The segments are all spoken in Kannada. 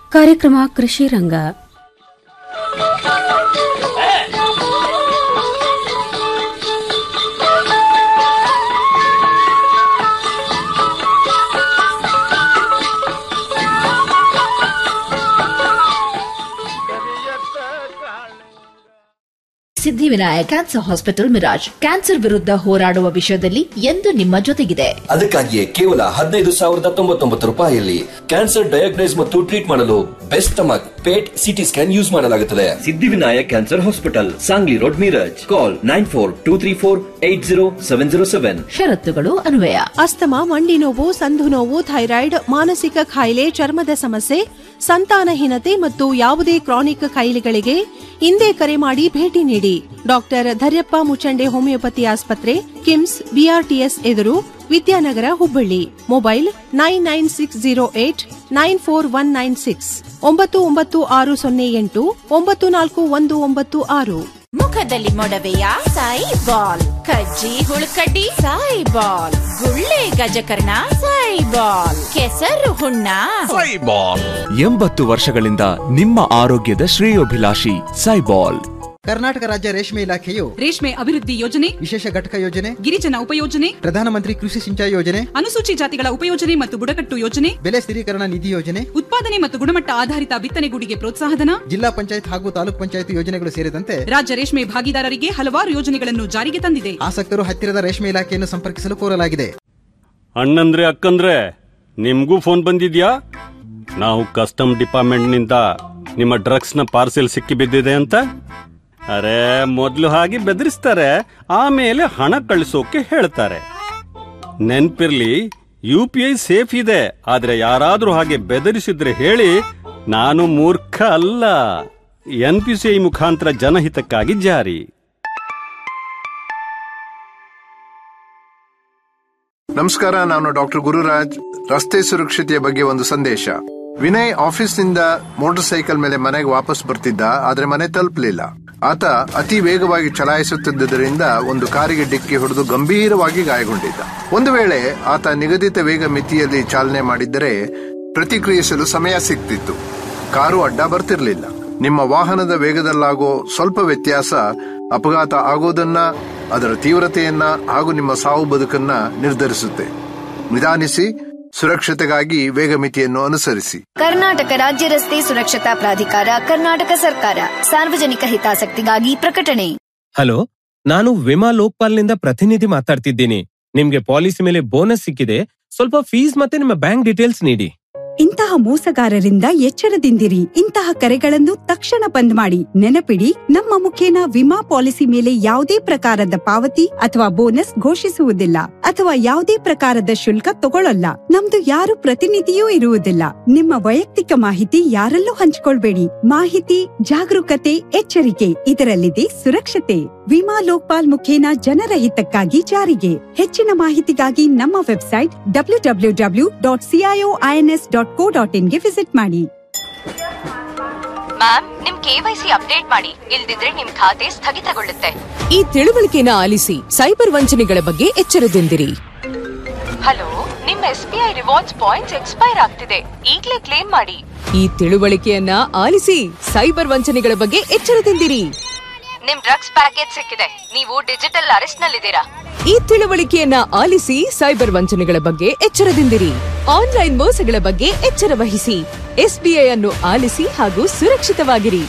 ಕಾರ್ಯಕ್ರಮ ಕೃಷಿ ರಂಗ Siddhivinayaka cancer hospital Miraj cancer ವಿರುದ್ಧ ಹೋರಾಡುವ ವಿಷಯದಲ್ಲಿ ಎಂದು ನಿಮ್ಮ ಜೊತೆಗಿದೆ ಅದಕ್ಕಾಗಿಯೇ ಕೇವಲ ಹದಿನೈದು ಸಾವಿರದ ತೊಂಬತ್ತೊಂಬತ್ತು ರೂಪಾಯಿಯಲ್ಲಿ ಕ್ಯಾನ್ಸರ್ ಡಯಾಗ್ನೈಸ್ ಮತ್ತು ಟ್ರೀಟ್ ಮಾಡಲು best stomach PET CT scan use ಮಾಡಲಾಗುತ್ತದೆ Siddhivinayak cancer hospital Sangli road Miraj call nine four two three four eight zero seven zero seven ಷರತ್ತುಗಳು ಅನ್ವಯ ಅಸ್ತಮ ಮಂಡಿ ನೋವು ಸಂಧು ನೋವು ಥೈರಾಯ್ಡ್ ಮಾನಸಿಕ ಕಾಯಿಲೆ ಚರ್ಮದ ಸಮಸ್ಯೆ ಸಂತಾನಹೀನತೆ ಮತ್ತು ಯಾವುದೇ ಕ್ರಾನಿಕ್ ಕಾಯಿಲೆಗಳಿಗೆ ಹಿಂದೆ ಕರೆ ಮಾಡಿ ಭೇಟಿ ನೀಡಿ ಡಾಕ್ಟರ್ ಧರ್ಯಪ್ಪ ಮುಚಂಡೆ ಹೋಮಿಯೋಪತಿ ಆಸ್ಪತ್ರೆ ಕಿಮ್ಸ್ ಬಿಆರ್ಟಿಎಸ್ ಎದುರು Vidyanagar Hubballi mobile nine nine six zero eight nine four one nine six ಒಂಬತ್ತು ಒಂಬತ್ತು ಆರು ಸೊನ್ನೆ ಎಂಟು ಒಂಬತ್ತು ನಾಲ್ಕು ಒಂದು ಒಂಬತ್ತು ಆರು ಮುಖದಲ್ಲಿ ಮೊಡವೆಯ ಸಾಯಿ ಬಾಲ್ ಕಜ್ಜಿ ಹುಳುಕಡ್ಡಿ ಸಾಯಿ ಬಾಲ್ ಗುಳ್ಳೆ ಗಜಕರ್ಣ ಸಾಯಿ ಬಾಲ್ ಕೆಸರು ಹುಣ್ಣ ಸೈಬಾಲ್ ಎಂಬತ್ತು ವರ್ಷಗಳಿಂದ ನಿಮ್ಮ ಆರೋಗ್ಯದ ಶ್ರೇಯೋಭಿಲಾಷಿ ಸೈಬಾಲ್ ಕರ್ನಾಟಕ ರಾಜ್ಯ ರೇಷ್ಮೆ ಇಲಾಖೆಯು ರೇಷ್ಮೆ ಅಭಿವೃದ್ಧಿ ಯೋಜನೆ ವಿಶೇಷ ಘಟಕ ಯೋಜನೆ ಗಿರಿಜನ ಉಪಯೋಜನೆ ಪ್ರಧಾನಮಂತ್ರಿ ಕೃಷಿ ಸಿಂಚಾಯಿ ಯೋಜನೆ ಅನುಸೂಚಿ ಜಾತಿಗಳ ಉಪಯೋಜನೆ ಮತ್ತು ಬುಡಕಟ್ಟು ಯೋಜನೆ ಬೆಲೆ ಸ್ಥಿರೀಕರಣ ನಿಧಿ ಯೋಜನೆ ಉತ್ಪಾದನೆ ಮತ್ತು ಗುಣಮಟ್ಟ ಆಧಾರಿತ ಬಿತ್ತನೆಗೂಡಿಗೆ ಪ್ರೋತ್ಸಾಹಧನ ಜಿಲ್ಲಾ ಪಂಚಾಯತ್ ಹಾಗೂ ತಾಲೂಕ್ ಪಂಚಾಯತ್ ಯೋಜನೆಗಳು ಸೇರಿದಂತೆ ರಾಜ್ಯ ರೇಷ್ಮೆ ಭಾಗಿದಾರರಿಗೆ ಹಲವಾರು ಯೋಜನೆಗಳನ್ನು ಜಾರಿಗೆ ತಂದಿದೆ ಆಸಕ್ತರು ಹತ್ತಿರದ ರೇಷ್ಮೆ ಇಲಾಖೆಯನ್ನು ಸಂಪರ್ಕಿಸಲು ಕೋರಲಾಗಿದೆ ಅಣ್ಣಂದ್ರೆ ಅಕ್ಕಂದ್ರೆ ನಿಮ್ಗೂ ಫೋನ್ ಬಂದಿದ್ಯಾ ನಾವು ಕಸ್ಟಮ್ ಡಿಪಾರ್ಟ್ಮೆಂಟ್ನಿಂದ ನಿಮ್ಮ ಡ್ರಗ್ಸ್ನ ಪಾರ್ಸೆಲ್ ಸಿಕ್ಕಿ ಬಿದ್ದಿದೆ ಅಂತ ಅರೆ ಮೊದಲು ಹಾಗೆ ಬೆದರಿಸ್ತಾರೆ ಆಮೇಲೆ ಹಣ ಕಳಿಸೋಕೆ ಹೇಳ್ತಾರೆ ನೆನ್ಪಿರ್ಲಿ ಯು ಪಿ ಐ ಸೇಫ್ ಇದೆ ಆದ್ರೆ ಯಾರಾದ್ರೂ ಹಾಗೆ ಬೆದರಿಸಿದ್ರೆ ಹೇಳಿ ನಾನು ಮೂರ್ಖ ಅಲ್ಲ ಎನ್ ಪಿ ಸಿ ಐ ಮುಖಾಂತರ ಜನಹಿತಕ್ಕಾಗಿ ಜಾರಿ ನಮಸ್ಕಾರ ನಾನು ಡಾಕ್ಟರ್ ಗುರುರಾಜ್ ರಸ್ತೆ ಸುರಕ್ಷತೆಯ ಬಗ್ಗೆ ಒಂದು ಸಂದೇಶ ವಿನಯ್ ಆಫೀಸ್ನಿಂದ ಮೋಟಾರ್ ಸೈಕಲ್ ಮೇಲೆ ಮನೆಗೆ ವಾಪಸ್ ಬರ್ತಿದ್ದ ಆದ್ರೆ ಮನೆ ತಲುಪಲಿಲ್ಲ ಆತ ಅತಿ ವೇಗವಾಗಿ ಚಲಾಯಿಸುತ್ತಿದ್ದರಿಂದ ಒಂದು ಕಾರಿಗೆ ಡಿಕ್ಕಿ ಹೊಡೆದು ಗಂಭೀರವಾಗಿ ಗಾಯಗೊಂಡಿದ್ದ ಒಂದು ವೇಳೆ ಆತ ನಿಗದಿತ ವೇಗ ಮಿತಿಯಲ್ಲಿ ಚಾಲನೆ ಮಾಡಿದ್ದರೆ ಪ್ರತಿಕ್ರಿಯಿಸಲು ಸಮಯ ಸಿಗ್ತಿತ್ತು ಕಾರು ಅಡ್ಡ ಬರ್ತಿರ್ಲಿಲ್ಲ ನಿಮ್ಮ ವಾಹನದ ವೇಗದಲ್ಲಾಗೋ ಸ್ವಲ್ಪ ವ್ಯತ್ಯಾಸ ಅಪಘಾತ ಆಗೋದನ್ನ ಅದರ ತೀವ್ರತೆಯನ್ನ ಹಾಗೂ ನಿಮ್ಮ ಸಾವು ಬದುಕನ್ನ ನಿರ್ಧರಿಸುತ್ತೆ ನಿಧಾನಿಸಿ ಸುರಕ್ಷತೆಗಾಗಿ ವೇಗ ಮಿತಿಯನ್ನು ಅನುಸರಿಸಿ ಕರ್ನಾಟಕ ರಾಜ್ಯ ರಸ್ತೆ ಸುರಕ್ಷತಾ ಪ್ರಾಧಿಕಾರ ಕರ್ನಾಟಕ ಸರ್ಕಾರ ಸಾರ್ವಜನಿಕ ಹಿತಾಸಕ್ತಿಗಾಗಿ ಪ್ರಕಟಣೆ ಹಲೋ ನಾನು ವಿಮಾ ಲೋಕ್ಪಾಲ್ನಿಂದ ಪ್ರತಿನಿಧಿ ಮಾತಾಡ್ತಿದ್ದೀನಿ ನಿಮ್ಗೆ ಪಾಲಿಸಿ ಮೇಲೆ ಬೋನಸ್ ಸಿಕ್ಕಿದೆ ಸ್ವಲ್ಪ ಫೀಸ್ ಮತ್ತೆ ನಿಮ್ಮ ಬ್ಯಾಂಕ್ ಡೀಟೇಲ್ಸ್ ನೀಡಿ ಇಂತಹ ಮೋಸಗಾರರಿಂದ ಎಚ್ಚರದಿಂದಿರಿ ಇಂತಹ ಕರೆಗಳನ್ನು ತಕ್ಷಣ ಬಂದ್ ಮಾಡಿ ನೆನಪಿಡಿ ನಮ್ಮ ಮುಖೇನ ವಿಮಾ ಪಾಲಿಸಿ ಮೇಲೆ ಯಾವುದೇ ಪ್ರಕಾರದ ಪಾವತಿ ಅಥವಾ ಬೋನಸ್ ಘೋಷಿಸುವುದಿಲ್ಲ ಅಥವಾ ಯಾವುದೇ ಪ್ರಕಾರದ ಶುಲ್ಕ ತಗೊಳ್ಳಲ್ಲ ನಮ್ದು ಯಾರು ಪ್ರತಿನಿಧಿಯೂ ಇರುವುದಿಲ್ಲ ನಿಮ್ಮ ವೈಯಕ್ತಿಕ ಮಾಹಿತಿ ಯಾರಲ್ಲೂ ಹಂಚಿಕೊಳ್ಬೇಡಿ ಮಾಹಿತಿ ಜಾಗರೂಕತೆ ಎಚ್ಚರಿಕೆ ಇದರಲ್ಲಿದೆ ಸುರಕ್ಷತೆ ವಿಮಾ ಲೋಕ್ಪಾಲ್ ಮುಖೇನ ಜನರ ಹಿತಕ್ಕಾಗಿ ಜಾರಿಗೆ ಹೆಚ್ಚಿನ ಮಾಹಿತಿಗಾಗಿ ನಮ್ಮ website W W W dot CIO INS dot co dot ಇನ್ಗೆ ವಿಸಿಟ್ ಮಾಡಿ ಮ್ಯಾಮ್ ನಿಮ್ ಕೆವೈಸಿ ಅಪ್ಡೇಟ್ ಮಾಡಿ ಇಲ್ದಿದ್ರೆ ನಿಮ್ ಖಾತೆ ಸ್ಥಗಿತಗೊಳ್ಳುತ್ತೆ ಈ ತಿಳುವಳಿಕೆನ ಆಲಿಸಿ ಸೈಬರ್ ವಂಚನೆಗಳ ಬಗ್ಗೆ ಎಚ್ಚರದಿಂದಿರಿ ಹಲೋ ನಿಮ್ S B I rewards points expire ಆಗ್ತಿದೆ ಈಗ್ಲೇ ಕ್ಲೇಮ್ ಮಾಡಿ ಈ ತಿಳುವಳಿಕೆಯನ್ನ ಆಲಿಸಿ ಸೈಬರ್ ವಂಚನೆಗಳ ಬಗ್ಗೆ ಎಚ್ಚರದಿಂದಿರಿ ನಿಮ್ ಡ್ರಗ್ಸ್ ಪ್ಯಾಕೇಜ್ ಸಿಕ್ಕಿದೆ ನೀವು ಡಿಜಿಟಲ್ ಅರೆಸ್ಟ್ ನಲ್ಲಿದ್ದೀರಾ ಈ ತಿಳುವಳಿಕೆಯನ್ನ ಆಲಿಸಿ ಸೈಬರ್ ವಂಚನೆಗಳ ಬಗ್ಗೆ ಎಚ್ಚರದಿಂದಿರಿ ಆನ್ಲೈನ್ ಮೋಸಗಳ ಬಗ್ಗೆ ಎಚ್ಚರ ವಹಿಸಿ ಎಸ್ಬಿಐ ಅನ್ನು ಆಲಿಸಿ ಹಾಗೂ ಸುರಕ್ಷಿತವಾಗಿರಿ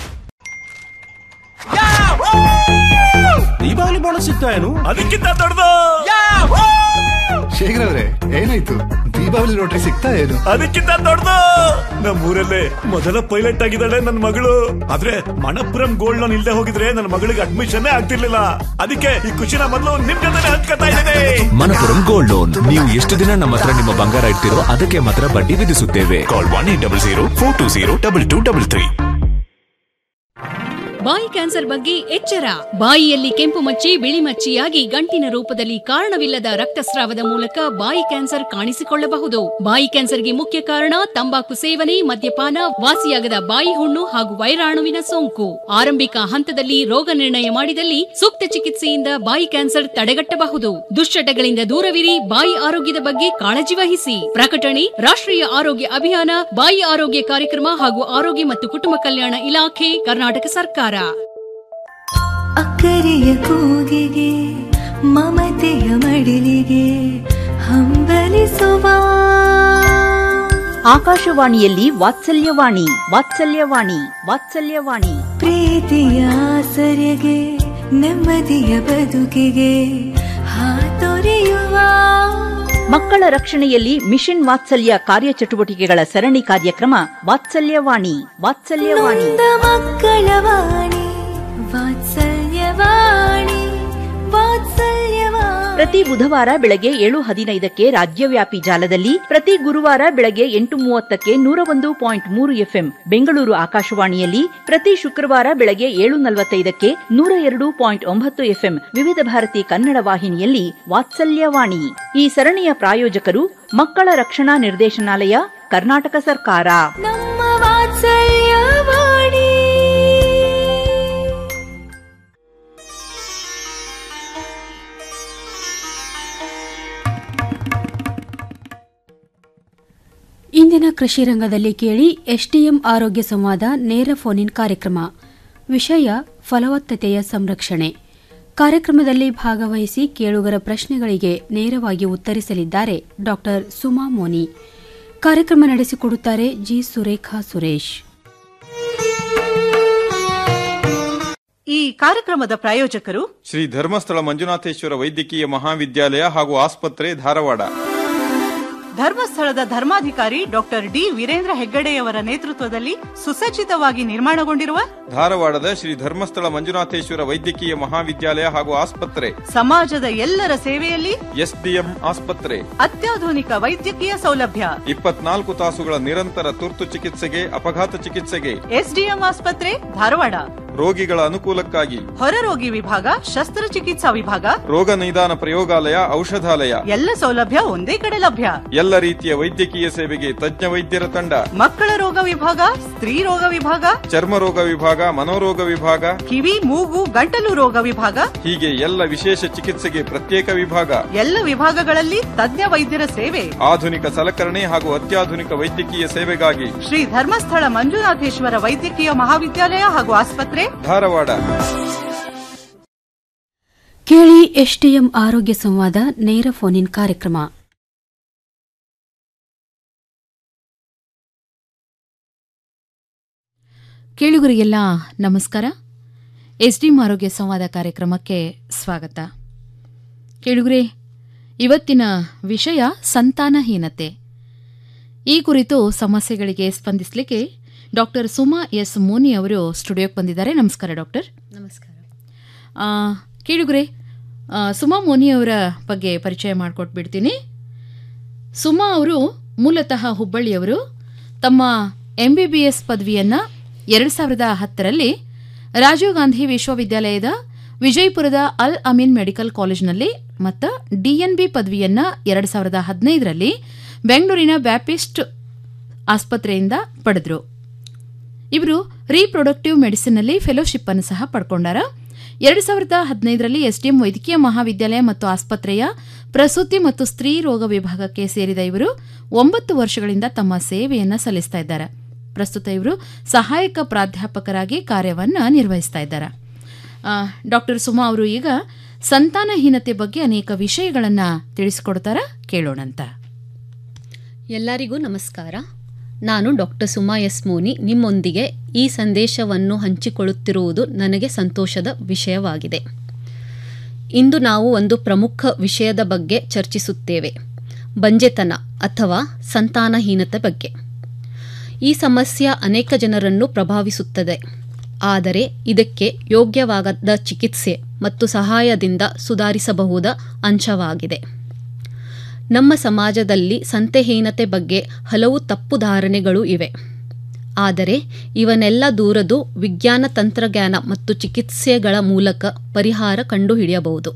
ದೀಪಾವಳಿ ಬೋನಸ್ ಸಿಗ್ತಾ ಏನು ಅದಕ್ಕಿಂತ ದೊಡ್ಡದು ಶೇಖರ್ ಅವರೇ ಏನಾಯ್ತು ದೀಪಾವಳಿ ರೋಟ್ರಿ ಸಿಗ್ತಾ ಏನು ಅದಕ್ಕಿಂತ ದೊಡ್ಡದು ನಮ್ಮೂರಲ್ಲೇ ಮೊದಲ ಪೈಲಟ್ ಆಗಿದ್ದಾಳೆ ನನ್ನ ಮಗಳು ಆದ್ರೆ ಮಣಪುರಂ ಗೋಲ್ಡ್ ಲೋನ್ ಇಲ್ದೆ ಹೋಗಿದ್ರೆ ನನ್ನ ಮಗಳಿಗೆ ಅಡ್ಮಿಷನ್ ಆಗ್ತಿರ್ಲಿಲ್ಲ ಅದಕ್ಕೆ ಈ ಖುಷಿನ ಮೊದಲು ನಿಮ್ ಜೊತೆ ಹಂಚ್ಕೊತಾ ಇದ್ದೇನೆ ಮನಪುರಂ ಗೋಲ್ಡ್ ಲೋನ್ ನೀವು ಎಷ್ಟು ದಿನ ನಮ್ಮ ಹತ್ರ ನಿಮ್ಮ ಬಂಗಾರ ಇಡ್ತಿರೋ ಅದಕ್ಕೆ ಮಾತ್ರ ಬಡ್ಡಿ ವಿಧಿಸುತ್ತೇವೆ call one eight double zero four two zero double two double three ಬಾಯಿ ಕ್ಯಾನ್ಸರ್ ಬಗ್ಗೆ ಎಚ್ಚರ ಬಾಯಿಯಲ್ಲಿ ಕೆಂಪು ಮಚ್ಚಿ ಬಿಳಿ ಮಚ್ಚಿಯಾಗಿ ಗಂಟಿನ ರೂಪದಲ್ಲಿ ಕಾರಣವಿಲ್ಲದ ರಕ್ತಸ್ರಾವದ ಮೂಲಕ ಬಾಯಿ ಕ್ಯಾನ್ಸರ್ ಕಾಣಿಸಿಕೊಳ್ಳಬಹುದು ಬಾಯಿ ಕ್ಯಾನ್ಸರ್ಗೆ ಮುಖ್ಯ ಕಾರಣ ತಂಬಾಕು ಸೇವನೆ ಮದ್ಯಪಾನ ವಾಸಿಯಾಗದ ಬಾಯಿ ಹುಣ್ಣು ಹಾಗೂ ವೈರಾಣುವಿನ ಸೋಂಕು ಆರಂಭಿಕ ಹಂತದಲ್ಲಿ ರೋಗ ನಿರ್ಣಯ ಮಾಡಿದಲ್ಲಿ ಸೂಕ್ತ ಚಿಕಿತ್ಸೆಯಿಂದ ಬಾಯಿ ಕ್ಯಾನ್ಸರ್ ತಡೆಗಟ್ಟಬಹುದು ದುಶ್ಚಟಗಳಿಂದ ದೂರವಿರಿ ಬಾಯಿ ಆರೋಗ್ಯದ ಬಗ್ಗೆ ಕಾಳಜಿ ವಹಿಸಿ ಪ್ರಕಟಣೆ ರಾಷ್ಟ್ರೀಯ ಆರೋಗ್ಯ ಅಭಿಯಾನ ಬಾಯಿ ಆರೋಗ್ಯ ಕಾರ್ಯಕ್ರಮ ಹಾಗೂ ಆರೋಗ್ಯ ಮತ್ತು ಕುಟುಂಬ ಕಲ್ಯಾಣ ಇಲಾಖೆ ಕರ್ನಾಟಕ ಸರ್ಕಾರ ಅಕ್ಕರೆಯ ಕೂಗಿಗೆ ಮಮತೆಯ ಮಡಿಲಿಗೆ ಹಂಬಲಿಸುವ ಆಕಾಶವಾಣಿಯಲ್ಲಿ ವಾತ್ಸಲ್ಯವಾಣಿ ವಾತ್ಸಲ್ಯವಾಣಿ ವಾತ್ಸಲ್ಯವಾಣಿ ಪ್ರೀತಿಯ ಸೆರೆಗೆ ನೆಮ್ಮದಿಯ ಬದುಕಿಗೆ ಹಾತೊರೆಯುವ ಮಕ್ಕಳ ರಕ್ಷಣೆಯಲ್ಲಿ ಮಿಷನ್ ವಾತ್ಸಲ್ಯ ಕಾರ್ಯಚಟುವಟಿಕೆಗಳ ಸರಣಿ ಕಾರ್ಯಕ್ರಮ ವಾತ್ಸಲ್ಯವಾಣಿ ವಾತ್ಸಲ್ಯವಾಣಿ ನೊಂದ ಮಕ್ಕಳ ವಾಣಿ ವಾತ್ಸಲ್ಯವಾಣಿ ವಾತ್ಸಲ್ಯವಾಣಿ ಪ್ರತಿ ಬುಧವಾರ ಬೆಳಗ್ಗೆ ಏಳು ಹದಿನೈದಕ್ಕೆ ರಾಜ್ಯವ್ಯಾಪಿ ಜಾಲದಲ್ಲಿ ಪ್ರತಿ ಗುರುವಾರ ಬೆಳಗ್ಗೆ ಎಂಟು ಮೂವತ್ತಕ್ಕೆ ನೂರ ಒಂದು ಪಾಯಿಂಟ್ ಮೂರು ಎಫ್ಎಂ ಬೆಂಗಳೂರು ಆಕಾಶವಾಣಿಯಲ್ಲಿ ಪ್ರತಿ ಶುಕ್ರವಾರ ಬೆಳಗ್ಗೆ ಏಳು ನಲವತ್ತೈದಕ್ಕೆ ನೂರ ಎರಡು ಪಾಯಿಂಟ್ ಒಂಬತ್ತು ಎಫ್ಎಂ ವಿವಿಧ ಭಾರತಿ ಕನ್ನಡ ವಾಹಿನಿಯಲ್ಲಿ ವಾತ್ಸಲ್ಯವಾಣಿ ಈ ಸರಣಿಯ ಪ್ರಾಯೋಜಕರು ಮಕ್ಕಳ ರಕ್ಷಣಾ ನಿರ್ದೇಶನಾಲಯ ಕರ್ನಾಟಕ ಸರ್ಕಾರ ನಮ್ಮ ವಾತ್ಸಲ್ಯವಾಣಿ ಇಂದಿನ ಕೃಷಿ ರಂಗದಲ್ಲಿ ಕೇಳಿ ಎಸ್ಡಿಎಂ ಆರೋಗ್ಯ ಸಂವಾದ ನೇರ ಫೋನ್ ಇನ್ ಕಾರ್ಯಕ್ರಮ ವಿಷಯ ಫಲವತ್ತತೆಯ ಸಂರಕ್ಷಣೆ ಕಾರ್ಯಕ್ರಮದಲ್ಲಿ ಭಾಗವಹಿಸಿ ಕೇಳುಗರ ಪ್ರಶ್ನೆಗಳಿಗೆ ನೇರವಾಗಿ ಉತ್ತರಿಸಲಿದ್ದಾರೆ ಡಾಕ್ಟರ್ ಸುಮಾ ಮೋನಿ ಕಾರ್ಯಕ್ರಮ ನಡೆಸಿಕೊಡುತ್ತಾರೆ ಜಿ ಸುರೇಖಾ ಸುರೇಶ್ ಈ ಕಾರ್ಯಕ್ರಮದ ಪ್ರಾಯೋಜಕರು ಶ್ರೀ ಧರ್ಮಸ್ಥಳ ಮಂಜುನಾಥೇಶ್ವರ ವೈದ್ಯಕೀಯ ಮಹಾವಿದ್ಯಾಲಯ ಹಾಗೂ ಆಸ್ಪತ್ರೆ ಧಾರವಾಡ ಧರ್ಮಸ್ಥಳದ ಧರ್ಮಾಧಿಕಾರಿ ಡಾಕ್ಟರ್ ಡಿ ವೀರೇಂದ್ರ ಹೆಗ್ಗಡೆಯವರ ನೇತೃತ್ವದಲ್ಲಿ ಸುಸಜ್ಜಿತವಾಗಿ ನಿರ್ಮಾಣಗೊಂಡಿರುವ ಧಾರವಾಡದ ಶ್ರೀ ಧರ್ಮಸ್ಥಳ ಮಂಜುನಾಥೇಶ್ವರ ವೈದ್ಯಕೀಯ ಮಹಾವಿದ್ಯಾಲಯ ಹಾಗೂ ಆಸ್ಪತ್ರೆ ಸಮಾಜದ ಎಲ್ಲರ ಸೇವೆಯಲ್ಲಿ ಎಸ್ಡಿಎಂ ಆಸ್ಪತ್ರೆ ಅತ್ಯಾಧುನಿಕ ವೈದ್ಯಕೀಯ ಸೌಲಭ್ಯ ಇಪ್ಪತ್ನಾಲ್ಕು ತಾಸುಗಳ ನಿರಂತರ ತುರ್ತು ಚಿಕಿತ್ಸೆಗೆ ಅಪಘಾತ ಚಿಕಿತ್ಸೆಗೆ ಎಸ್ಡಿಎಂ ಆಸ್ಪತ್ರೆ ಧಾರವಾಡ ರೋಗಿಗಳ ಅನುಕೂಲಕ್ಕಾಗಿ ಹೊರರೋಗಿ ವಿಭಾಗ ಶಸ್ತ್ರಚಿಕಿತ್ಸಾ ವಿಭಾಗ ರೋಗ ನಿದಾನ ಪ್ರಯೋಗಾಲಯ ಔಷಧಾಲಯ ಎಲ್ಲ ಸೌಲಭ್ಯ ಒಂದೇ ಕಡೆ ಲಭ್ಯ ಎಲ್ಲ ರೀತಿಯ ವೈದ್ಯಕೀಯ ಸೇವೆಗೆ ತಜ್ಞ ವೈದ್ಯರ ತಂಡ ಮಕ್ಕಳ ರೋಗ ವಿಭಾಗ ಸ್ತ್ರೀ ರೋಗ ವಿಭಾಗ ಚರ್ಮ ರೋಗ ವಿಭಾಗ ಮನೋರೋಗ ವಿಭಾಗ ಕಿವಿ ಮೂಗು ಗಂಟಲು ರೋಗ ವಿಭಾಗ ಹೀಗೆ ಎಲ್ಲ ವಿಶೇಷ ಚಿಕಿತ್ಸೆಗೆ ಪ್ರತ್ಯೇಕ ವಿಭಾಗ ಎಲ್ಲ ವಿಭಾಗಗಳಲ್ಲಿ ತಜ್ಞ ವೈದ್ಯರ ಸೇವೆ ಆಧುನಿಕ ಸಲಕರಣೆ ಹಾಗೂ ಅತ್ಯಾಧುನಿಕ ವೈದ್ಯಕೀಯ ಸೇವೆಗಾಗಿ ಶ್ರೀ ಧರ್ಮಸ್ಥಳ ಮಂಜುನಾಥೇಶ್ವರ ವೈದ್ಯಕೀಯ ಮಹಾವಿದ್ಯಾಲಯ ಹಾಗೂ ಆಸ್ಪತ್ರೆ ಧಾರವಾಡ ಕೇಳಿ ಎಸ್ಡಿಎಂ ಆರೋಗ್ಯ ಸಂವಾದ ನೇರ ಫೋನ್ ಇನ್ ಕಾರ್ಯಕ್ರಮ ಕೇಳುಗರಿಗೆಲ್ಲ ನಮಸ್ಕಾರ ಎಸ್ಡಿಎಂ ಆರೋಗ್ಯ ಸಂವಾದ ಕಾರ್ಯಕ್ರಮಕ್ಕೆ ಸ್ವಾಗತ ಕೇಳುಗರೆ ಇವತ್ತಿನ ವಿಷಯ ಸಂತಾನಹೀನತೆ ಈ ಕುರಿತು ಸಮಸ್ಯೆಗಳಿಗೆ ಸ್ಪಂದಿಸಲಿಕ್ಕೆ ಡಾಕ್ಟರ್ ಸುಮಾ ಎಸ್ ಮೋನಿ ಅವರು ಸ್ಟುಡಿಯೋಕ್ಕೆ ಬಂದಿದ್ದಾರೆ ನಮಸ್ಕಾರ ಡಾಕ್ಟರ್ ನಮಸ್ಕಾರ ಕೇಳುಗರೆ ಆ, ಸುಮಾ ಮೋನಿ ಅವರ ಬಗ್ಗೆ ಪರಿಚಯ ಮಾಡಿಕೊಟ್ಬಿಡ್ತೀನಿ ಸುಮಾ ಅವರು ಮೂಲತಃ ಹುಬ್ಬಳ್ಳಿಯವರು ತಮ್ಮ ಎಂ ಬಿ ಬಿ ಎಸ್ ಪದವಿಯನ್ನು ಎರಡು ಸಾವಿರದ ಹತ್ತರಲ್ಲಿ ರಾಜೀವ್ ಗಾಂಧಿ ವಿಶ್ವವಿದ್ಯಾಲಯದ ವಿಜಯಪುರದ ಅಲ್ ಅಮೀನ್ ಮೆಡಿಕಲ್ ಕಾಲೇಜಿನಲ್ಲಿ ಮತ್ತು ಡಿಎನ್ಬಿ ಪದವಿಯನ್ನು ಎರಡು ಸಾವಿರದ ಹದಿನೈದರಲ್ಲಿ ಬೆಂಗಳೂರಿನ ಬ್ಯಾಪಿಸ್ಟ್ ಆಸ್ಪತ್ರೆಯಿಂದ ಪಡೆದರು ಇವರು ರೀಪ್ರೊಡಕ್ಟಿವ್ ಮೆಡಿಸಿನ್ನಲ್ಲಿ ಫೆಲೋಶಿಪ್ ಅನ್ನು ಸಹ ಪಡ್ಕೊಂಡಾರ ಎರಡು ಸಾವಿರದ ಹದಿನೈದರಲ್ಲಿ ಎಸ್ಡಿಎಂ ವೈದ್ಯಕೀಯ ಮಹಾವಿದ್ಯಾಲಯ ಮತ್ತು ಆಸ್ಪತ್ರೆಯ ಪ್ರಸೂತಿ ಮತ್ತು ಸ್ತ್ರೀ ರೋಗ ವಿಭಾಗಕ್ಕೆ ಸೇರಿದ ಇವರು ಒಂಬತ್ತು ವರ್ಷಗಳಿಂದ ತಮ್ಮ ಸೇವೆಯನ್ನು ಸಲ್ಲಿಸ್ತಾ ಇದ್ದಾರೆ ಪ್ರಸ್ತುತ ಇವರು ಸಹಾಯಕ ಪ್ರಾಧ್ಯಾಪಕರಾಗಿ ಕಾರ್ಯವನ್ನು ನಿರ್ವಹಿಸ್ತಾ ಇದ್ದಾರೆ ಡಾಕ್ಟರ್ ಸುಮಾ ಅವರು ಈಗ ಸಂತಾನಹೀನತೆ ಬಗ್ಗೆ ಅನೇಕ ವಿಷಯಗಳನ್ನು ತಿಳಿಸಿಕೊಡ್ತಾರ ಕೇಳೋಣಂತ ಎಲ್ಲರಿಗೂ ನಮಸ್ಕಾರ ನಾನು ಡಾಕ್ಟರ್ ಸುಮಾ ಎಸ್ ಮೋನಿ ನಿಮ್ಮೊಂದಿಗೆ ಈ ಸಂದೇಶವನ್ನು ಹಂಚಿಕೊಳ್ಳುತ್ತಿರುವುದು ನನಗೆ ಸಂತೋಷದ ವಿಷಯವಾಗಿದೆ ಇಂದು ನಾವು ಒಂದು ಪ್ರಮುಖ ವಿಷಯದ ಬಗ್ಗೆ ಚರ್ಚಿಸುತ್ತೇವೆ ಬಂಜೆತನ ಅಥವಾ ಸಂತಾನಹೀನತೆ ಬಗ್ಗೆ ಈ ಸಮಸ್ಯೆ ಅನೇಕ ಜನರನ್ನು ಪ್ರಭಾವಿಸುತ್ತದೆ ಆದರೆ ಇದಕ್ಕೆ ಯೋಗ್ಯವಾದ ಚಿಕಿತ್ಸೆ ಮತ್ತು ಸಹಾಯದಿಂದ ಸುಧಾರಿಸಬಹುದ ಅಂಶವಾಗಿದೆ ನಮ್ಮ ಸಮಾಜದಲ್ಲಿ ಸಂತೆಹೀನತೆ ಬಗ್ಗೆ ಹಲವು ತಪ್ಪು ಧಾರಣೆಗಳು ಇವೆ ಆದರೆ ಇವನ್ನೆಲ್ಲ ದೂರದು ವಿಜ್ಞಾನ ತಂತ್ರಜ್ಞಾನ ಮತ್ತು ಚಿಕಿತ್ಸೆಗಳ ಮೂಲಕ ಪರಿಹಾರ ಕಂಡುಹಿಡಿಯಬಹುದು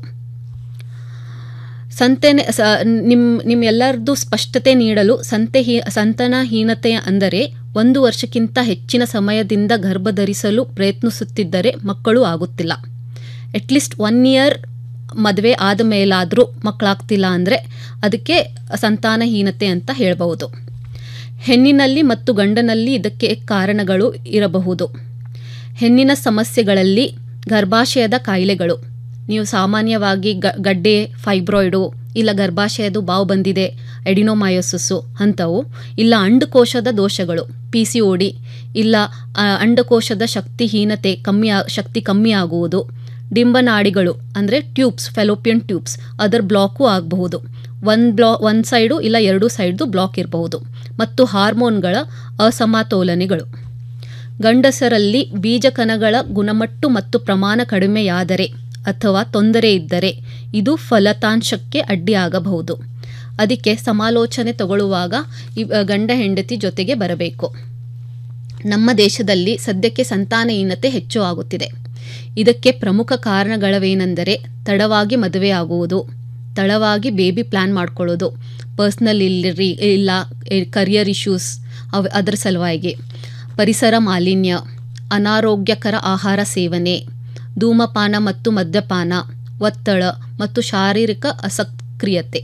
ಸಂತೆನೆ ಸ ನಿಮ್ಮ ನಿಮ್ಮೆಲ್ಲರದ್ದು ಸ್ಪಷ್ಟತೆ ನೀಡಲು ಸಂತೆ ಹೀ ಸಂತಾನಹೀನತೆ ಅಂದರೆ ಒಂದು ವರ್ಷಕ್ಕಿಂತ ಹೆಚ್ಚಿನ ಸಮಯದಿಂದ ಗರ್ಭಧರಿಸಲು ಪ್ರಯತ್ನಿಸುತ್ತಿದ್ದರೆ ಮಕ್ಕಳು ಆಗುತ್ತಿಲ್ಲ ಅಟ್ಲೀಸ್ಟ್ ಒನ್ ಇಯರ್ ಮದುವೆ ಆದ ಮೇಲಾದರೂ ಮಕ್ಕಳಾಗ್ತಿಲ್ಲ ಅಂದರೆ ಅದಕ್ಕೆ ಸಂತಾನಹೀನತೆ ಅಂತ ಹೇಳಬಹುದು ಹೆಣ್ಣಿನಲ್ಲಿ ಮತ್ತು ಗಂಡನಲ್ಲಿ ಇದಕ್ಕೆ ಕಾರಣಗಳು ಇರಬಹುದು ಹೆಣ್ಣಿನ ಸಮಸ್ಯೆಗಳಲ್ಲಿ ಗರ್ಭಾಶಯದ ಕಾಯಿಲೆಗಳು ನೀವು ಸಾಮಾನ್ಯವಾಗಿ ಗ ಗಡ್ಡೆ ಫೈಬ್ರಾಯ್ಡು ಇಲ್ಲ ಗರ್ಭಾಶಯದು ಬಾವು ಬಂದಿದೆ ಎಡಿನೋಮಯೋಸಿಸ್ಸು ಅಂಥವು ಇಲ್ಲ ಅಂಡಕೋಶದ ದೋಷಗಳು ಪಿ ಸಿ ಒ ಡಿ ಇಲ್ಲ ಆ, ಅಂಡಕೋಶದ ಶಕ್ತಿಹೀನತೆ ಕಮ್ಮಿ ಆ- ಶಕ್ತಿ ಕಮ್ಮಿ ಆಗುವುದು ಡಿಂಬನಾಡಿಗಳು ಅಂದರೆ ಟ್ಯೂಬ್ಸ್ ಫೆಲೋಪಿಯನ್ ಟ್ಯೂಬ್ಸ್ ಅದರ ಬ್ಲಾಕು ಆಗಬಹುದು ಒಂದು ಬ್ಲಾ ಒಂದು ಸೈಡು ಇಲ್ಲ ಎರಡು ಸೈಡ್ದು ಬ್ಲಾಕ್ ಇರಬಹುದು ಮತ್ತು ಹಾರ್ಮೋನ್ಗಳ ಅಸಮತೋಲನೆಗಳು ಗಂಡಸರಲ್ಲಿ ಬೀಜಕಣಗಳ ಗುಣಮಟ್ಟು ಮತ್ತು ಪ್ರಮಾಣ ಕಡಿಮೆಯಾದರೆ ಅಥವಾ ತೊಂದರೆ ಇದ್ದರೆ ಇದು ಫಲಿತಾಂಶಕ್ಕೆ ಅಡ್ಡಿಯಾಗಬಹುದು ಅದಕ್ಕೆ ಸಮಾಲೋಚನೆ ತಗೊಳ್ಳುವಾಗ ಇವ್- ಗಂಡ ಹೆಂಡತಿ ಜೊತೆಗೆ ಬರಬೇಕು ನಮ್ಮ ದೇಶದಲ್ಲಿ ಸದ್ಯಕ್ಕೆ ಸಂತಾನಹೀನತೆ ಹೆಚ್ಚು ಆಗುತ್ತಿದೆ ಇದಕ್ಕೆ ಪ್ರಮುಖ ಕಾರಣಗಳವೇನೆಂದರೆ ತಡವಾಗಿ ಮದುವೆಯಾಗುವುದು ತಡವಾಗಿ ಬೇಬಿ ಪ್ಲ್ಯಾನ್ ಮಾಡ್ಕೊಳ್ಳೋದು ಪರ್ಸ್ನಲ್ ಇಲ್ಲರಿ ಇಲ್ಲ ಕರಿಯರ್ ಇಶ್ಯೂಸ್ ಅವ್ ಅದರ ಸಲುವಾಗಿ ಪರಿಸರ ಮಾಲಿನ್ಯ ಅನಾರೋಗ್ಯಕರ ಆಹಾರ ಸೇವನೆ ಧೂಮಪಾನ ಮತ್ತು ಮದ್ಯಪಾನ ಒತ್ತಡ ಮತ್ತು ಶಾರೀರಿಕ ಅಸಕ್ರಿಯತೆ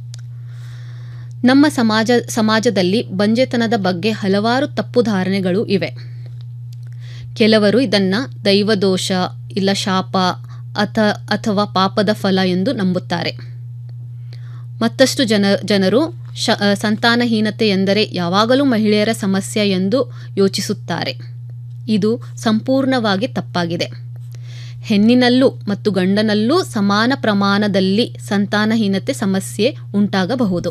ನಮ್ಮ ಸಮಾಜ ಸಮಾಜದಲ್ಲಿ ಬಂಜೆತನದ ಬಗ್ಗೆ ಹಲವಾರು ತಪ್ಪು ಧಾರಣೆಗಳು ಇವೆ ಕೆಲವರು ಇದನ್ನ ದೈವದೋಷ ಇಲ್ಲ ಶಾಪ ಅಥ ಅಥವಾ ಪಾಪದ ಫಲ ಎಂದು ನಂಬುತ್ತಾರೆ ಮತ್ತಷ್ಟು ಜನ ಜನರು ಶ ಆ, ಸಂತಾನಹೀನತೆ ಎಂದರೆ ಯಾವಾಗಲೂ ಮಹಿಳೆಯರ ಸಮಸ್ಯೆ ಎಂದು ಯೋಚಿಸುತ್ತಾರೆ ಇದು ಸಂಪೂರ್ಣವಾಗಿ ತಪ್ಪಾಗಿದೆ ಹೆಣ್ಣಿನಲ್ಲೂ ಮತ್ತು ಗಂಡನಲ್ಲೂ ಸಮಾನ ಪ್ರಮಾಣದಲ್ಲಿ ಸಂತಾನಹೀನತೆ ಸಮಸ್ಯೆ ಉಂಟಾಗಬಹುದು